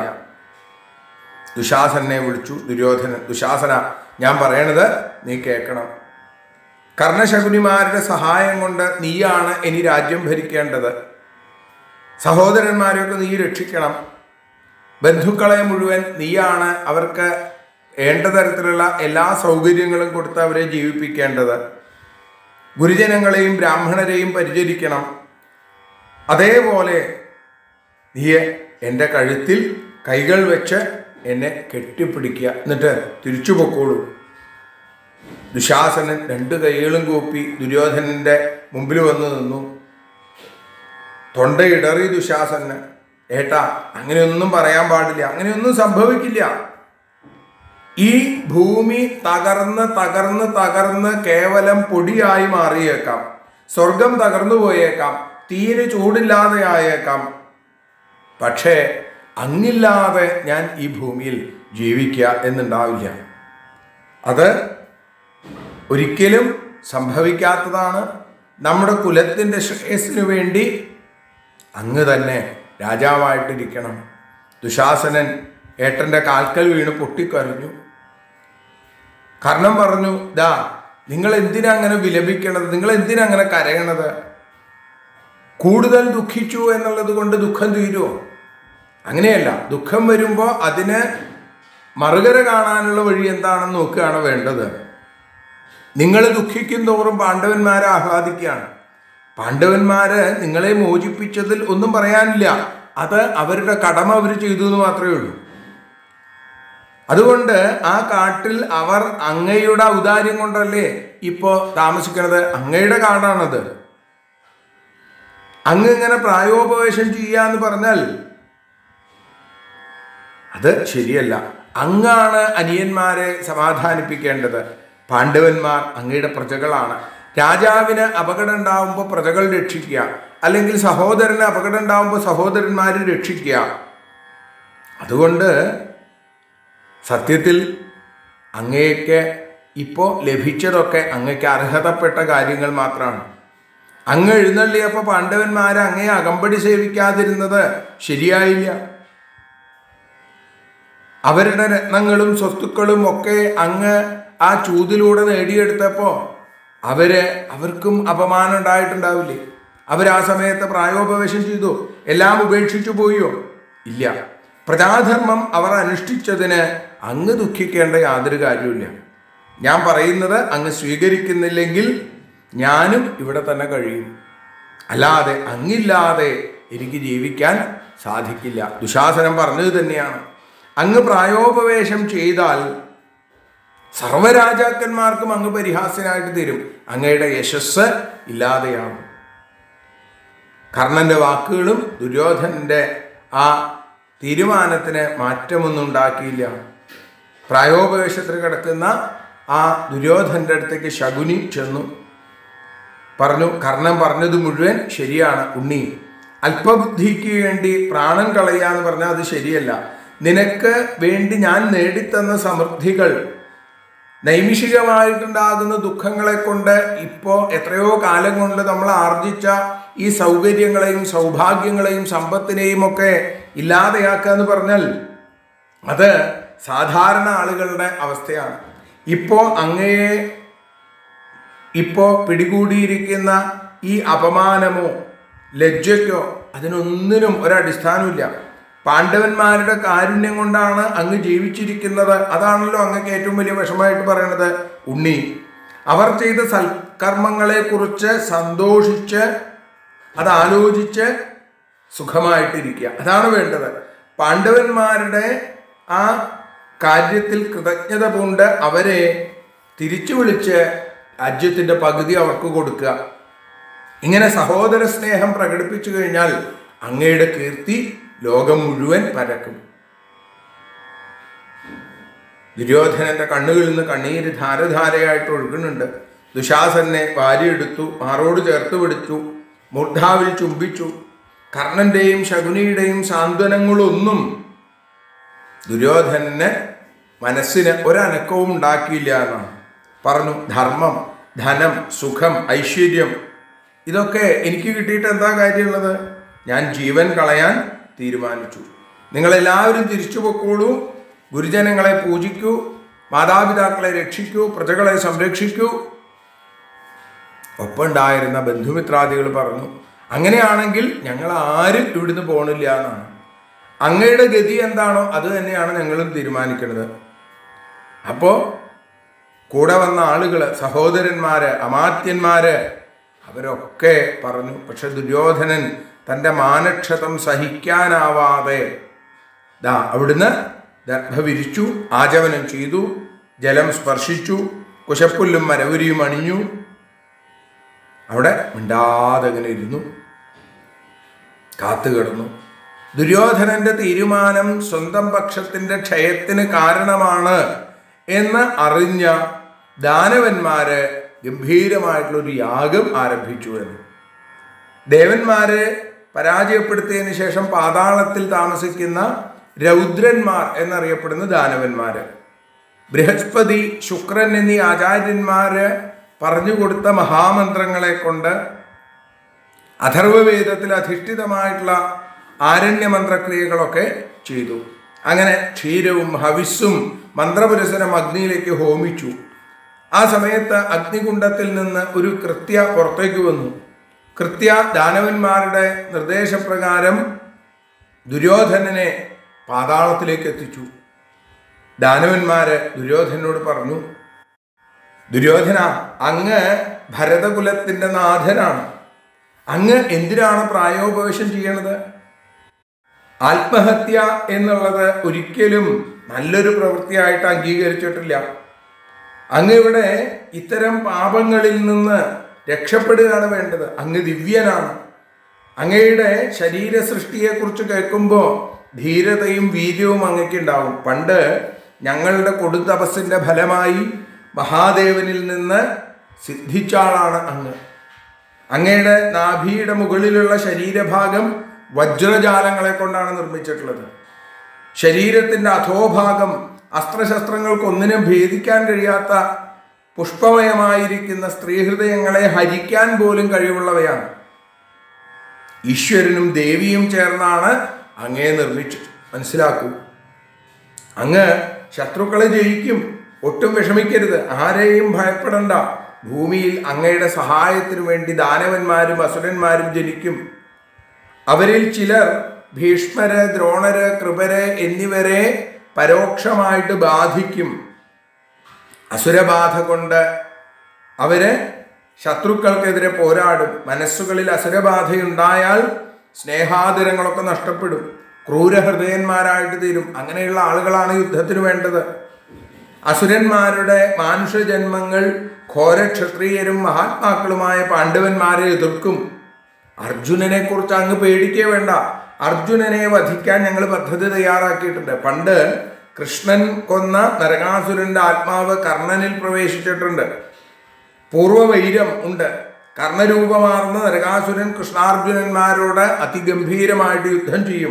ദുശാസനെ വിളിച്ചു ദുര്യോധനൻ ദുശാസന ഞാൻ പറയണത് നീ കേൾക്കണം കർണശകുനിമാരുടെ സഹായം കൊണ്ട് നീയാണ് ഇനി രാജ്യം ഭരിക്കേണ്ടത് സഹോദരന്മാരെയൊക്കെ നീ രക്ഷിക്കണം ബന്ധുക്കളെ മുഴുവൻ നീയാണ് അവർക്ക് വേണ്ട തരത്തിലുള്ള എല്ലാ സൗകര്യങ്ങളും കൊടുത്ത് അവരെ ജീവിപ്പിക്കേണ്ടത് ഗുരുജനങ്ങളെയും ബ്രാഹ്മണരെയും പരിചരിക്കണം അതേപോലെ നീ എൻ്റെ കഴുത്തിൽ കൈകൾ വെച്ച് എന്നെ കെട്ടിപ്പിടിക്കുക എന്നിട്ട് തിരിച്ചു പൊക്കോളൂ ദുശാസനൻ രണ്ട് കൈകളും കൂപ്പി ദുര്യോധനന്റെ മുമ്പിൽ വന്ന് നിന്നു തൊണ്ടയിടറി ദുശാസന് ഏട്ടാ അങ്ങനെയൊന്നും പറയാൻ പാടില്ല അങ്ങനെയൊന്നും സംഭവിക്കില്ല ഈ ഭൂമി തകർന്ന് തകർന്ന് തകർന്ന് കേവലം പൊടിയായി മാറിയേക്കാം സ്വർഗം തകർന്നു പോയേക്കാം തീരെ ചൂടില്ലാതെ ആയേക്കാം പക്ഷേ അങ്ങില്ലാതെ ഞാൻ ഈ ഭൂമിയിൽ ജീവിക്കുക എന്നുണ്ടാവില്ല അത് ഒരിക്കലും സംഭവിക്കാത്തതാണ് നമ്മുടെ കുലത്തിൻ്റെ ശ്രേയസ്സിനു വേണ്ടി അങ്ങ് തന്നെ രാജാവായിട്ടിരിക്കണം ദുശാസനൻ ഏട്ടൻ്റെ കാൽക്കൽ വീണ് പൊട്ടിക്കരഞ്ഞു കർണം പറഞ്ഞു ദാ നിങ്ങൾ എന്തിനാ അങ്ങനെ വിലപിക്കണത് നിങ്ങൾ എന്തിനാ അങ്ങനെ കരയണത് കൂടുതൽ ദുഃഖിച്ചു എന്നുള്ളത് കൊണ്ട് ദുഃഖം തീരുമോ അങ്ങനെയല്ല ദുഃഖം വരുമ്പോൾ അതിന് മറുകര കാണാനുള്ള വഴി എന്താണെന്ന് നോക്കുകയാണ് വേണ്ടത് നിങ്ങൾ ദുഃഖിക്കും തോറും പാണ്ഡവന്മാരെ ആഹ്ലാദിക്കുകയാണ് പാണ്ഡവന്മാര് നിങ്ങളെ മോചിപ്പിച്ചതിൽ ഒന്നും പറയാനില്ല അത് അവരുടെ കടമ അവർ ചെയ്തു എന്ന് മാത്രമേ ഉള്ളൂ അതുകൊണ്ട് ആ കാട്ടിൽ അവർ അങ്ങയുടെ ഔദാര്യം കൊണ്ടല്ലേ ഇപ്പോ താമസിക്കുന്നത് അങ്ങയുടെ കാടാണത് അങ്ങ് ഇങ്ങനെ പ്രായോപവേശം ചെയ്യാന്ന് പറഞ്ഞാൽ അത് ശരിയല്ല അങ്ങാണ് അനിയന്മാരെ സമാധാനിപ്പിക്കേണ്ടത് പാണ്ഡവന്മാർ അങ്ങയുടെ പ്രജകളാണ് രാജാവിന് അപകടം ഉണ്ടാവുമ്പോൾ പ്രജകൾ രക്ഷിക്കുക അല്ലെങ്കിൽ സഹോദരന് അപകടം ഉണ്ടാവുമ്പോൾ സഹോദരന്മാർ രക്ഷിക്കുക അതുകൊണ്ട് സത്യത്തിൽ അങ്ങേക്ക് ഇപ്പോൾ ലഭിച്ചതൊക്കെ അങ്ങയ്ക്ക് അർഹതപ്പെട്ട കാര്യങ്ങൾ മാത്രമാണ് അങ്ങ് എഴുന്നള്ളിയപ്പോൾ പാണ്ഡവന്മാരെ അങ്ങേ അകമ്പടി സേവിക്കാതിരുന്നത് ശരിയായില്ല അവരുടെ രത്നങ്ങളും സ്വത്തുക്കളും ഒക്കെ അങ്ങ് ആ ചൂതിലൂടെ നേടിയെടുത്തപ്പോൾ അവര് അവർക്കും അപമാനം ഉണ്ടായിട്ടുണ്ടാവില്ലേ അവർ ആ സമയത്ത് പ്രായോപവേശം ചെയ്തു എല്ലാം ഉപേക്ഷിച്ചു പോയോ ഇല്ല പ്രജാധർമ്മം അവർ അനുഷ്ഠിച്ചതിന് അങ്ങ് ദുഃഖിക്കേണ്ട യാതൊരു കാര്യമില്ല ഞാൻ പറയുന്നത് അങ്ങ് സ്വീകരിക്കുന്നില്ലെങ്കിൽ ഞാനും ഇവിടെ തന്നെ കഴിയും അല്ലാതെ അങ്ങില്ലാതെ എനിക്ക് ജീവിക്കാൻ സാധിക്കില്ല ദുശാസനം പറഞ്ഞത് തന്നെയാണ് അങ്ങ് പ്രായോപവേശം ചെയ്താൽ സർവരാജാക്കന്മാർക്കും അങ്ങ് പരിഹാസ്യനായിട്ട് തീരും അങ്ങയുടെ യശസ് ഇല്ലാതെയാകും കർണന്റെ വാക്കുകളും ദുര്യോധനന്റെ ആ തീരുമാനത്തിന് മാറ്റമൊന്നും ഉണ്ടാക്കിയില്ല പ്രായോപവേശത്തിൽ കിടക്കുന്ന ആ ദുര്യോധനന്റെ അടുത്തേക്ക് ശകുനി ചെന്നു പറഞ്ഞു കർണൻ പറഞ്ഞത് മുഴുവൻ ശരിയാണ് ഉണ്ണി അല്പബുദ്ധിക്ക് വേണ്ടി പ്രാണൻ കളയുക എന്ന് പറഞ്ഞാൽ അത് ശരിയല്ല നിനക്ക് വേണ്ടി ഞാൻ നേടിത്തന്ന സമൃദ്ധികൾ നൈമിഷികമായിട്ടുണ്ടാകുന്ന ദുഃഖങ്ങളെ കൊണ്ട് ഇപ്പോൾ എത്രയോ കാലം കൊണ്ട് നമ്മൾ ആർജിച്ച ഈ സൗകര്യങ്ങളെയും സൗഭാഗ്യങ്ങളെയും സമ്പത്തിനെയും ഒക്കെ ഇല്ലാതെയാക്കുക എന്ന് പറഞ്ഞാൽ അത് സാധാരണ ആളുകളുടെ അവസ്ഥയാണ് ഇപ്പോൾ അങ്ങയെ ഇപ്പോ പിടികൂടിയിരിക്കുന്ന ഈ അപമാനമോ ലജ്ജയ്ക്കോ അതിനൊന്നിനും ഒരടിസ്ഥാനമില്ല പാണ്ഡവന്മാരുടെ കാരുണ്യം കൊണ്ടാണ് അങ്ങ് ജീവിച്ചിരിക്കുന്നത് അതാണല്ലോ അങ്ങക്ക് ഏറ്റവും വലിയ വിഷമമായിട്ട് പറയണത് ഉണ്ണി അവർ ചെയ്ത സൽക്കർമ്മങ്ങളെ കുറിച്ച് സന്തോഷിച്ച് അത് ആലോചിച്ച് സുഖമായിട്ടിരിക്കുക അതാണ് വേണ്ടത് പാണ്ഡവന്മാരുടെ ആ കാര്യത്തിൽ കൃതജ്ഞത പൂണ്ട് അവരെ തിരിച്ചു വിളിച്ച് രാജ്യത്തിൻ്റെ പകുതി അവർക്ക് കൊടുക്കുക ഇങ്ങനെ സഹോദര സ്നേഹം പ്രകടിപ്പിച്ചു കഴിഞ്ഞാൽ അങ്ങയുടെ കീർത്തി ലോകം മുഴുവൻ പരക്കും ദുര്യോധനന്റെ കണ്ണുകളിൽ നിന്ന് കണ്ണീര് ധാരധാരയായിട്ട് ഒഴുകുന്നുണ്ട് ദുശാസനെ വാരിയെടുത്തു മാറോട് ചേർത്ത് പിടിച്ചു മൂർധാവിൽ ചുംബിച്ചു കർണന്റെയും ശകുനിയുടെയും സാന്ത്വനങ്ങളൊന്നും ദുര്യോധനന് മനസ്സിന് ഒരനക്കവും ഉണ്ടാക്കിയില്ല എന്നാണ് പറഞ്ഞു ധർമ്മം ധനം സുഖം ഐശ്വര്യം ഇതൊക്കെ എനിക്ക് കിട്ടിയിട്ട് എന്താ കാര്യമുള്ളത് ഞാൻ ജീവൻ കളയാൻ തീരുമാനിച്ചു നിങ്ങളെല്ലാവരും തിരിച്ചു പൊക്കോളൂ ഗുരുജനങ്ങളെ പൂജിക്കൂ മാതാപിതാക്കളെ രക്ഷിക്കൂ പ്രജകളെ സംരക്ഷിക്കൂ ഒപ്പമുണ്ടായിരുന്ന ബന്ധുമിത്രാദികൾ പറഞ്ഞു അങ്ങനെയാണെങ്കിൽ ഞങ്ങൾ ആരും ഇവിടുന്ന് പോണില്ല എന്നാണ് അങ്ങയുടെ ഗതി എന്താണോ അത് തന്നെയാണ് ഞങ്ങളും തീരുമാനിക്കുന്നത് അപ്പോൾ കൂടെ വന്ന ആളുകൾ സഹോദരന്മാര് അമാത്യന്മാര് അവരൊക്കെ പറഞ്ഞു പക്ഷെ ദുര്യോധനൻ തൻ്റെ മാനക്ഷതം സഹിക്കാനാവാതെ ദാ അവിടുന്ന് ദർഭ വിരിച്ചു ആചമനം ചെയ്തു ജലം സ്പർശിച്ചു കുശപ്പുല്ലും മരവുരിയും അണിഞ്ഞു അവിടെ മിണ്ടാതെ ഇങ്ങനെ ഇരുന്നു കാത്തുകിടന്നു ദുര്യോധനന്റെ തീരുമാനം സ്വന്തം പക്ഷത്തിന്റെ ക്ഷയത്തിന് കാരണമാണ് എന്ന് അറിഞ്ഞ ദാനവന്മാര് ഗംഭീരമായിട്ടുള്ളൊരു യാഗം ആരംഭിച്ചു എന്ന് ദേവന്മാരെ പരാജയപ്പെടുത്തിയതിനു ശേഷം പാതാളത്തിൽ താമസിക്കുന്ന രൗദ്രന്മാർ എന്നറിയപ്പെടുന്ന ദാനവന്മാര് ബൃഹസ്പതി ശുക്രൻ എന്നീ ആചാര്യന്മാര് പറഞ്ഞു കൊടുത്ത മഹാമന്ത്രങ്ങളെ കൊണ്ട് അഥർവവേദത്തിൽ അധിഷ്ഠിതമായിട്ടുള്ള ആരണ്യമന്ത്രക്രിയകളൊക്കെ ചെയ്തു അങ്ങനെ ക്ഷീരവും ഹവിസ്സും മന്ത്രപുരസരം അഗ്നിയിലേക്ക് ഹോമിച്ചു ആ സമയത്ത് അഗ്നികുണ്ഡത്തിൽ നിന്ന് ഒരു കൃത്യ പുറത്തേക്ക് വന്നു കൃത്യ ദാനവന്മാരുടെ നിർദ്ദേശപ്രകാരം ദുര്യോധനനെ പാതാളത്തിലേക്ക് എത്തിച്ചു ദാനവന്മാര് ദുര്യോധനോട് പറഞ്ഞു ദുര്യോധന അങ്ങ് ഭരതകുലത്തിന്റെ നാഥനാണ് അങ്ങ് എന്തിനാണ് പ്രായോപവേശം ചെയ്യണത് ആത്മഹത്യ എന്നുള്ളത് ഒരിക്കലും നല്ലൊരു പ്രവൃത്തിയായിട്ട് അംഗീകരിച്ചിട്ടില്ല അങ്ങ് ഇവിടെ ഇത്തരം പാപങ്ങളിൽ നിന്ന് രക്ഷപ്പെടുകയാണ് വേണ്ടത് അങ്ങ് ദിവ്യനാണ് അങ്ങയുടെ ശരീര സൃഷ്ടിയെക്കുറിച്ച് കേൾക്കുമ്പോൾ ധീരതയും വീര്യവും അങ്ങയ്ക്ക് ഉണ്ടാവും പണ്ട് ഞങ്ങളുടെ കൊടുന്തപസ്സിന്റെ ഫലമായി മഹാദേവനിൽ നിന്ന് സിദ്ധിച്ച ആളാണ് അങ്ങ് അങ്ങയുടെ നാഭിയുടെ മുകളിലുള്ള ശരീരഭാഗം വജ്രജാലങ്ങളെ കൊണ്ടാണ് നിർമ്മിച്ചിട്ടുള്ളത് ശരീരത്തിന്റെ അധോഭാഗം അസ്ത്രശസ്ത്രങ്ങൾക്കൊന്നിനും ഭേദിക്കാൻ കഴിയാത്ത പുഷ്പമയമായിരിക്കുന്ന സ്ത്രീഹൃദയങ്ങളെ ഹരിക്കാൻ പോലും കഴിവുള്ളവയാണ് ഈശ്വരനും ദേവിയും ചേർന്നാണ് അങ്ങയെ നിർമ്മിച്ചത് മനസ്സിലാക്കൂ അങ്ങ് ശത്രുക്കളെ ജയിക്കും ഒട്ടും വിഷമിക്കരുത് ആരെയും ഭയപ്പെടണ്ട ഭൂമിയിൽ അങ്ങയുടെ സഹായത്തിനു വേണ്ടി ദാനവന്മാരും അസുരന്മാരും ജനിക്കും അവരിൽ ചിലർ ഭീഷ്മര് ദ്രോണര് കൃപര് എന്നിവരെ പരോക്ഷമായിട്ട് ബാധിക്കും അസുരബാധ കൊണ്ട് അവര് ശത്രുക്കൾക്കെതിരെ പോരാടും മനസ്സുകളിൽ അസുരബാധയുണ്ടായാൽ സ്നേഹാതിരങ്ങളൊക്കെ നഷ്ടപ്പെടും ക്രൂരഹൃദയന്മാരായിട്ട് തീരും അങ്ങനെയുള്ള ആളുകളാണ് യുദ്ധത്തിന് വേണ്ടത് അസുരന്മാരുടെ മാനുഷജന്മങ്ങൾ ഘോരക്ഷത്രിയരും മഹാത്മാക്കളുമായ പാണ്ഡവന്മാരെ എതിർക്കും അർജുനനെ കുറിച്ച് അങ്ങ് പേടിക്കേ വേണ്ട അർജുനനെ വധിക്കാൻ ഞങ്ങൾ പദ്ധതി തയ്യാറാക്കിയിട്ടുണ്ട് പണ്ട് കൃഷ്ണൻ കൊന്ന നരകാസുരന്റെ ആത്മാവ് കർണനിൽ പ്രവേശിച്ചിട്ടുണ്ട് പൂർവവൈരം ഉണ്ട് കർണരൂപമാർന്ന നരകാസുരൻ കൃഷ്ണാർജുനന്മാരോട് അതിഗംഭീരമായിട്ട് യുദ്ധം ചെയ്യും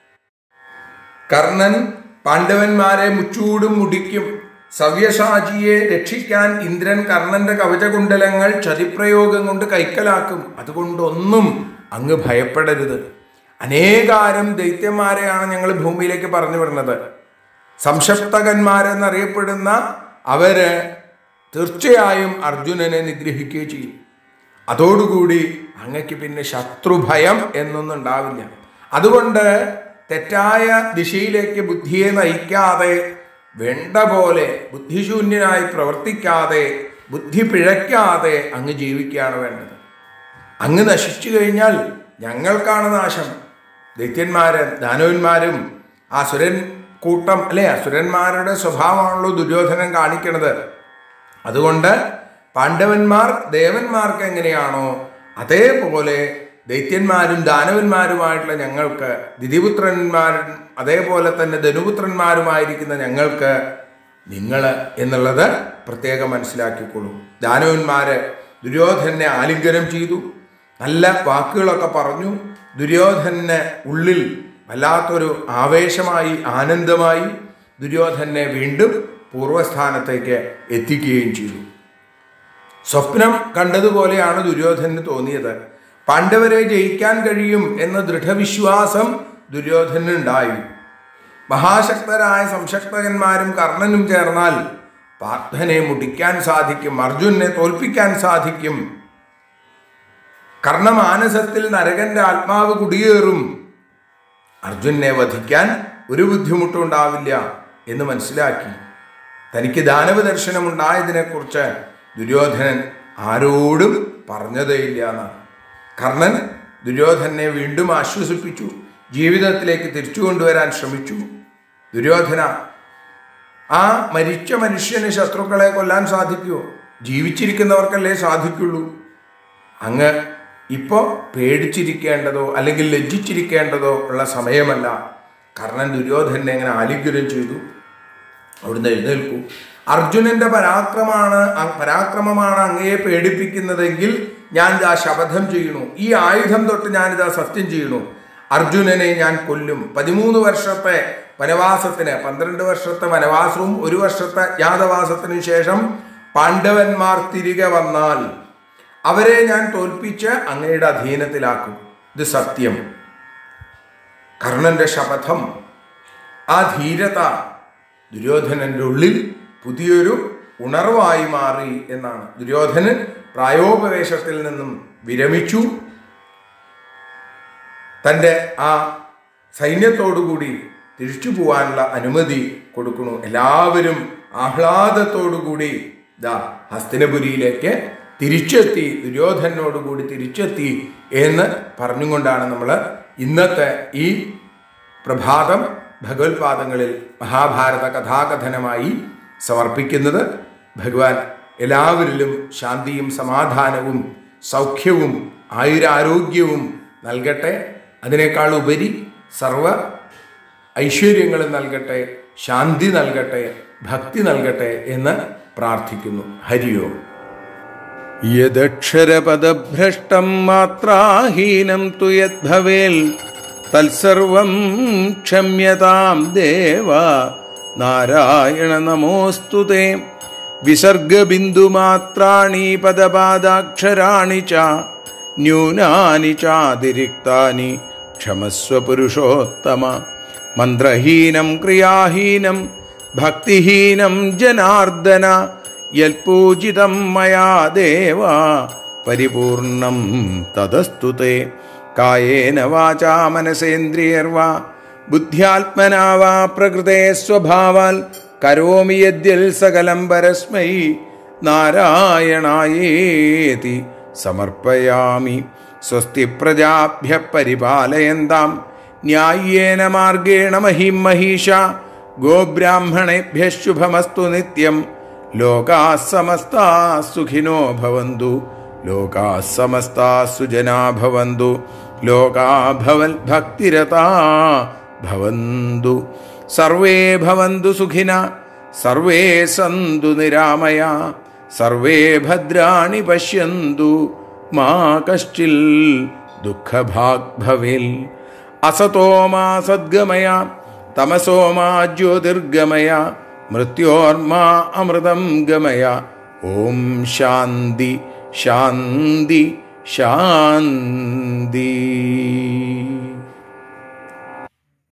കർണൻ പാണ്ഡവന്മാരെ മുച്ചൂടും മുടിക്കും സവ്യസാചിയെ രക്ഷിക്കാൻ ഇന്ദ്രൻ കർണന്റെ കവചകുണ്ടലങ്ങൾ ചതിപ്രയോഗം കൊണ്ട് കൈക്കലാക്കും അതുകൊണ്ടൊന്നും അങ്ങ് ഭയപ്പെടരുത് അനേകാരം ദൈത്യന്മാരെയാണ് ഞങ്ങൾ ഭൂമിയിലേക്ക് പറഞ്ഞു വിടുന്നത് സംശപ്തകന്മാരെന്നറിയപ്പെടുന്ന അവര് തീർച്ചയായും അർജുനനെ നിഗ്രഹിക്കുകയും ചെയ്യും അതോടുകൂടി അങ്ങക്ക് പിന്നെ ശത്രുഭയം എന്നൊന്നും ഉണ്ടാവില്ല അതുകൊണ്ട് തെറ്റായ ദിശയിലേക്ക് ബുദ്ധിയെ നയിക്കാതെ വേണ്ട പോലെ ബുദ്ധിശൂന്യനായി പ്രവർത്തിക്കാതെ ബുദ്ധി പിഴയ്ക്കാതെ അങ്ങ് ജീവിക്കുകയാണ് വേണ്ടത് അങ്ങ് നശിച്ചു കഴിഞ്ഞാൽ ഞങ്ങൾക്കാണ് നാശം ദൈത്യന്മാരും ദാനവന്മാരും അസുരൻ കൂട്ടം അല്ലെ അസുരന്മാരുടെ സ്വഭാവമാണല്ലോ ദുര്യോധനൻ കാണിക്കണത് അതുകൊണ്ട് പാണ്ഡവന്മാർ ദേവന്മാർക്ക് എങ്ങനെയാണോ അതേപോലെ ദൈത്യന്മാരും ദാനവന്മാരുമായിട്ടുള്ള ഞങ്ങൾക്ക് ദിതിപുത്രന്മാരും അതേപോലെ തന്നെ ധനുപുത്രന്മാരുമായിരിക്കുന്ന ഞങ്ങൾക്ക് നിങ്ങൾ എന്നുള്ളത് പ്രത്യേകം മനസ്സിലാക്കിക്കൊള്ളൂ ദാനവന്മാര് ദുര്യോധനെ ആലിംഗനം ചെയ്തു നല്ല വാക്കുകളൊക്കെ പറഞ്ഞു ദുര്യോധനെ ഉള്ളിൽ വല്ലാത്തൊരു ആവേശമായി ആനന്ദമായി ദുര്യോധനെ വീണ്ടും പൂർവ്വസ്ഥാനത്തേക്ക് എത്തിക്കുകയും ചെയ്തു സ്വപ്നം കണ്ടതുപോലെയാണ് ദുര്യോധനന് തോന്നിയത് പാണ്ഡവരെ ജയിക്കാൻ കഴിയും എന്ന ദൃഢവിശ്വാസം ദുര്യോധനുണ്ടായി മഹാശക്തരായ സംശക്തകന്മാരും കർണനും ചേർന്നാൽ പാർത്ഥനെ മുടിക്കാൻ സാധിക്കും അർജുനെ തോൽപ്പിക്കാൻ സാധിക്കും കർണമാനസത്തിൽ നരകന്റെ ആത്മാവ് കുടിയേറും അർജുനെ വധിക്കാൻ ഒരു ബുദ്ധിമുട്ടും ഉണ്ടാവില്ല എന്ന് മനസ്സിലാക്കി തനിക്ക് ദാനവ ദർശനമുണ്ടായതിനെക്കുറിച്ച് ദുര്യോധനൻ ആരോടും പറഞ്ഞതേയില്ല എന്നാണ് കർണൻ ദുര്യോധനെ വീണ്ടും ആശ്വസിപ്പിച്ചു ജീവിതത്തിലേക്ക് തിരിച്ചു കൊണ്ടുവരാൻ ശ്രമിച്ചു ദുര്യോധന ആ മരിച്ച മനുഷ്യന് ശത്രുക്കളെ കൊല്ലാൻ സാധിക്കുമോ ജീവിച്ചിരിക്കുന്നവർക്കല്ലേ സാധിക്കുള്ളൂ അങ്ങ് ഇപ്പോൾ പേടിച്ചിരിക്കേണ്ടതോ അല്ലെങ്കിൽ ലജ്ജിച്ചിരിക്കേണ്ടതോ ഉള്ള സമയമല്ല കർണൻ ദുര്യോധനെ ഇങ്ങനെ ആലിംഗനം ചെയ്തു അവിടുന്ന് എഴുന്നേൽക്കൂ അർജുനന്റെ പരാക്രമാണ് അ- പരാക്രമമാണ് അങ്ങയെ പേടിപ്പിക്കുന്നതെങ്കിൽ ഞാൻ ഇതാ ശപഥം ചെയ്യണു ഈ ആയുധം തൊട്ട് ഞാനിതാ സത്യം ചെയ്യണു അർജുനനെ ഞാൻ കൊല്ലും പതിമൂന്ന് വർഷത്തെ വനവാസത്തിന് പന്ത്രണ്ട് വർഷത്തെ വനവാസവും ഒരു വർഷത്തെ യാതവാസത്തിനു ശേഷം പാണ്ഡവന്മാർ തിരികെ വന്നാൽ അവരെ ഞാൻ തോൽപ്പിച്ച് അങ്ങയുടെ അധീനത്തിലാക്കും ഇത് സത്യം കർണന്റെ ശപഥം ആ ധീരത ദുര്യോധനന്റെ ഉള്ളിൽ പുതിയൊരു ഉണർവായി മാറി എന്നാണ് ദുര്യോധനൻ പ്രായോപവേശത്തിൽ നിന്നും വിരമിച്ചു തൻ്റെ ആ സൈന്യത്തോടുകൂടി തിരിച്ചു പോവാനുള്ള അനുമതി കൊടുക്കണു എല്ലാവരും ആഹ്ലാദത്തോടുകൂടി ദാ ഹസ്തിനപുരിയിലേക്ക് തിരിച്ചെത്തി ദുര്യോധനോടുകൂടി തിരിച്ചെത്തി എന്ന് പറഞ്ഞുകൊണ്ടാണ് നമ്മൾ ഇന്നത്തെ ഈ പ്രഭാതം ഭഗവത്പാദങ്ങളിൽ മഹാഭാരത കഥാകഥനമായി സമർപ്പിക്കുന്നത് ഭഗവാൻ എല്ലാവരിലും ശാന്തിയും സമാധാനവും സൗഖ്യവും ആയുരാരോഗ്യവും നൽകട്ടെ അതിനേക്കാൾ ഉപരി സർവ ഐശ്വര്യങ്ങളും നൽകട്ടെ ശാന്തി നൽകട്ടെ ഭക്തി നൽകട്ടെ എന്ന് പ്രാർത്ഥിക്കുന്നു ഹരിയോം യദക്ഷരപദഭ്രഷ്ടം മാത്രാഹീനം തു യദ്ഭവേൽ തത്സർവം ക്ഷമ്യതാം ദേവ നാരായണ നമോസ്തു തേ വിസർഗബിന്ദുമാത്രാണി പദപാദാക്ഷരാണി ച ന്യൂനാനി ചാതിരിക്താനി ക്ഷമസ്വ പുരുഷോത്തമ മന്ത്രഹീനം ക്രിയാഹീനം ഭക്തിഹീനം ജനാർദ്ദന യൽപൂജിതം മയാ ദേവ പരിപൂർണം തദസ്തു തേ കായേന വാചാ മനസേന്ദ്രിയർവാ ബുദ്ധ്യാത്മനാ വാ പ്രകൃതേ സ്വഭാവാൽ കരോമി യദ്യൽ സകലം പരസ്മൈ നാരായണായേതി സമർപ്പയാമി സ്വസ്തി പ്രജാഭ്യ പരിപാലയന്താം ന്യായേന മാർഗേണ മഹിം മഹീഷ ഗോബ്രാഹ്മണേഭ്യ ശുഭമസ്തു നിത്യം ലോകാ സമസ്താ സുഖിനോ ഭവന്തു ലോകാ സമസ്താ സുജനാ ഭവന്തു ലോകാ ഭവൽ ഭക്തിരതാ ഭവന്തു സർവേ ഭവന്തു സുഖിന സർവേ സന്തു നിരാമയ സർവേ ഭദ്രാണി പശ്യന്തു മാ കശ്ചിൽ ദുഃഖഭാഗ് ഭവേൽ അസതോ മാ സദ്ഗമയ തമസോ മാ ജ്യോതിർഗമയ മൃത്യോർമാ അമൃതം ഗമയ ഓം ശാന്തി ശാന്തി ശാന്തി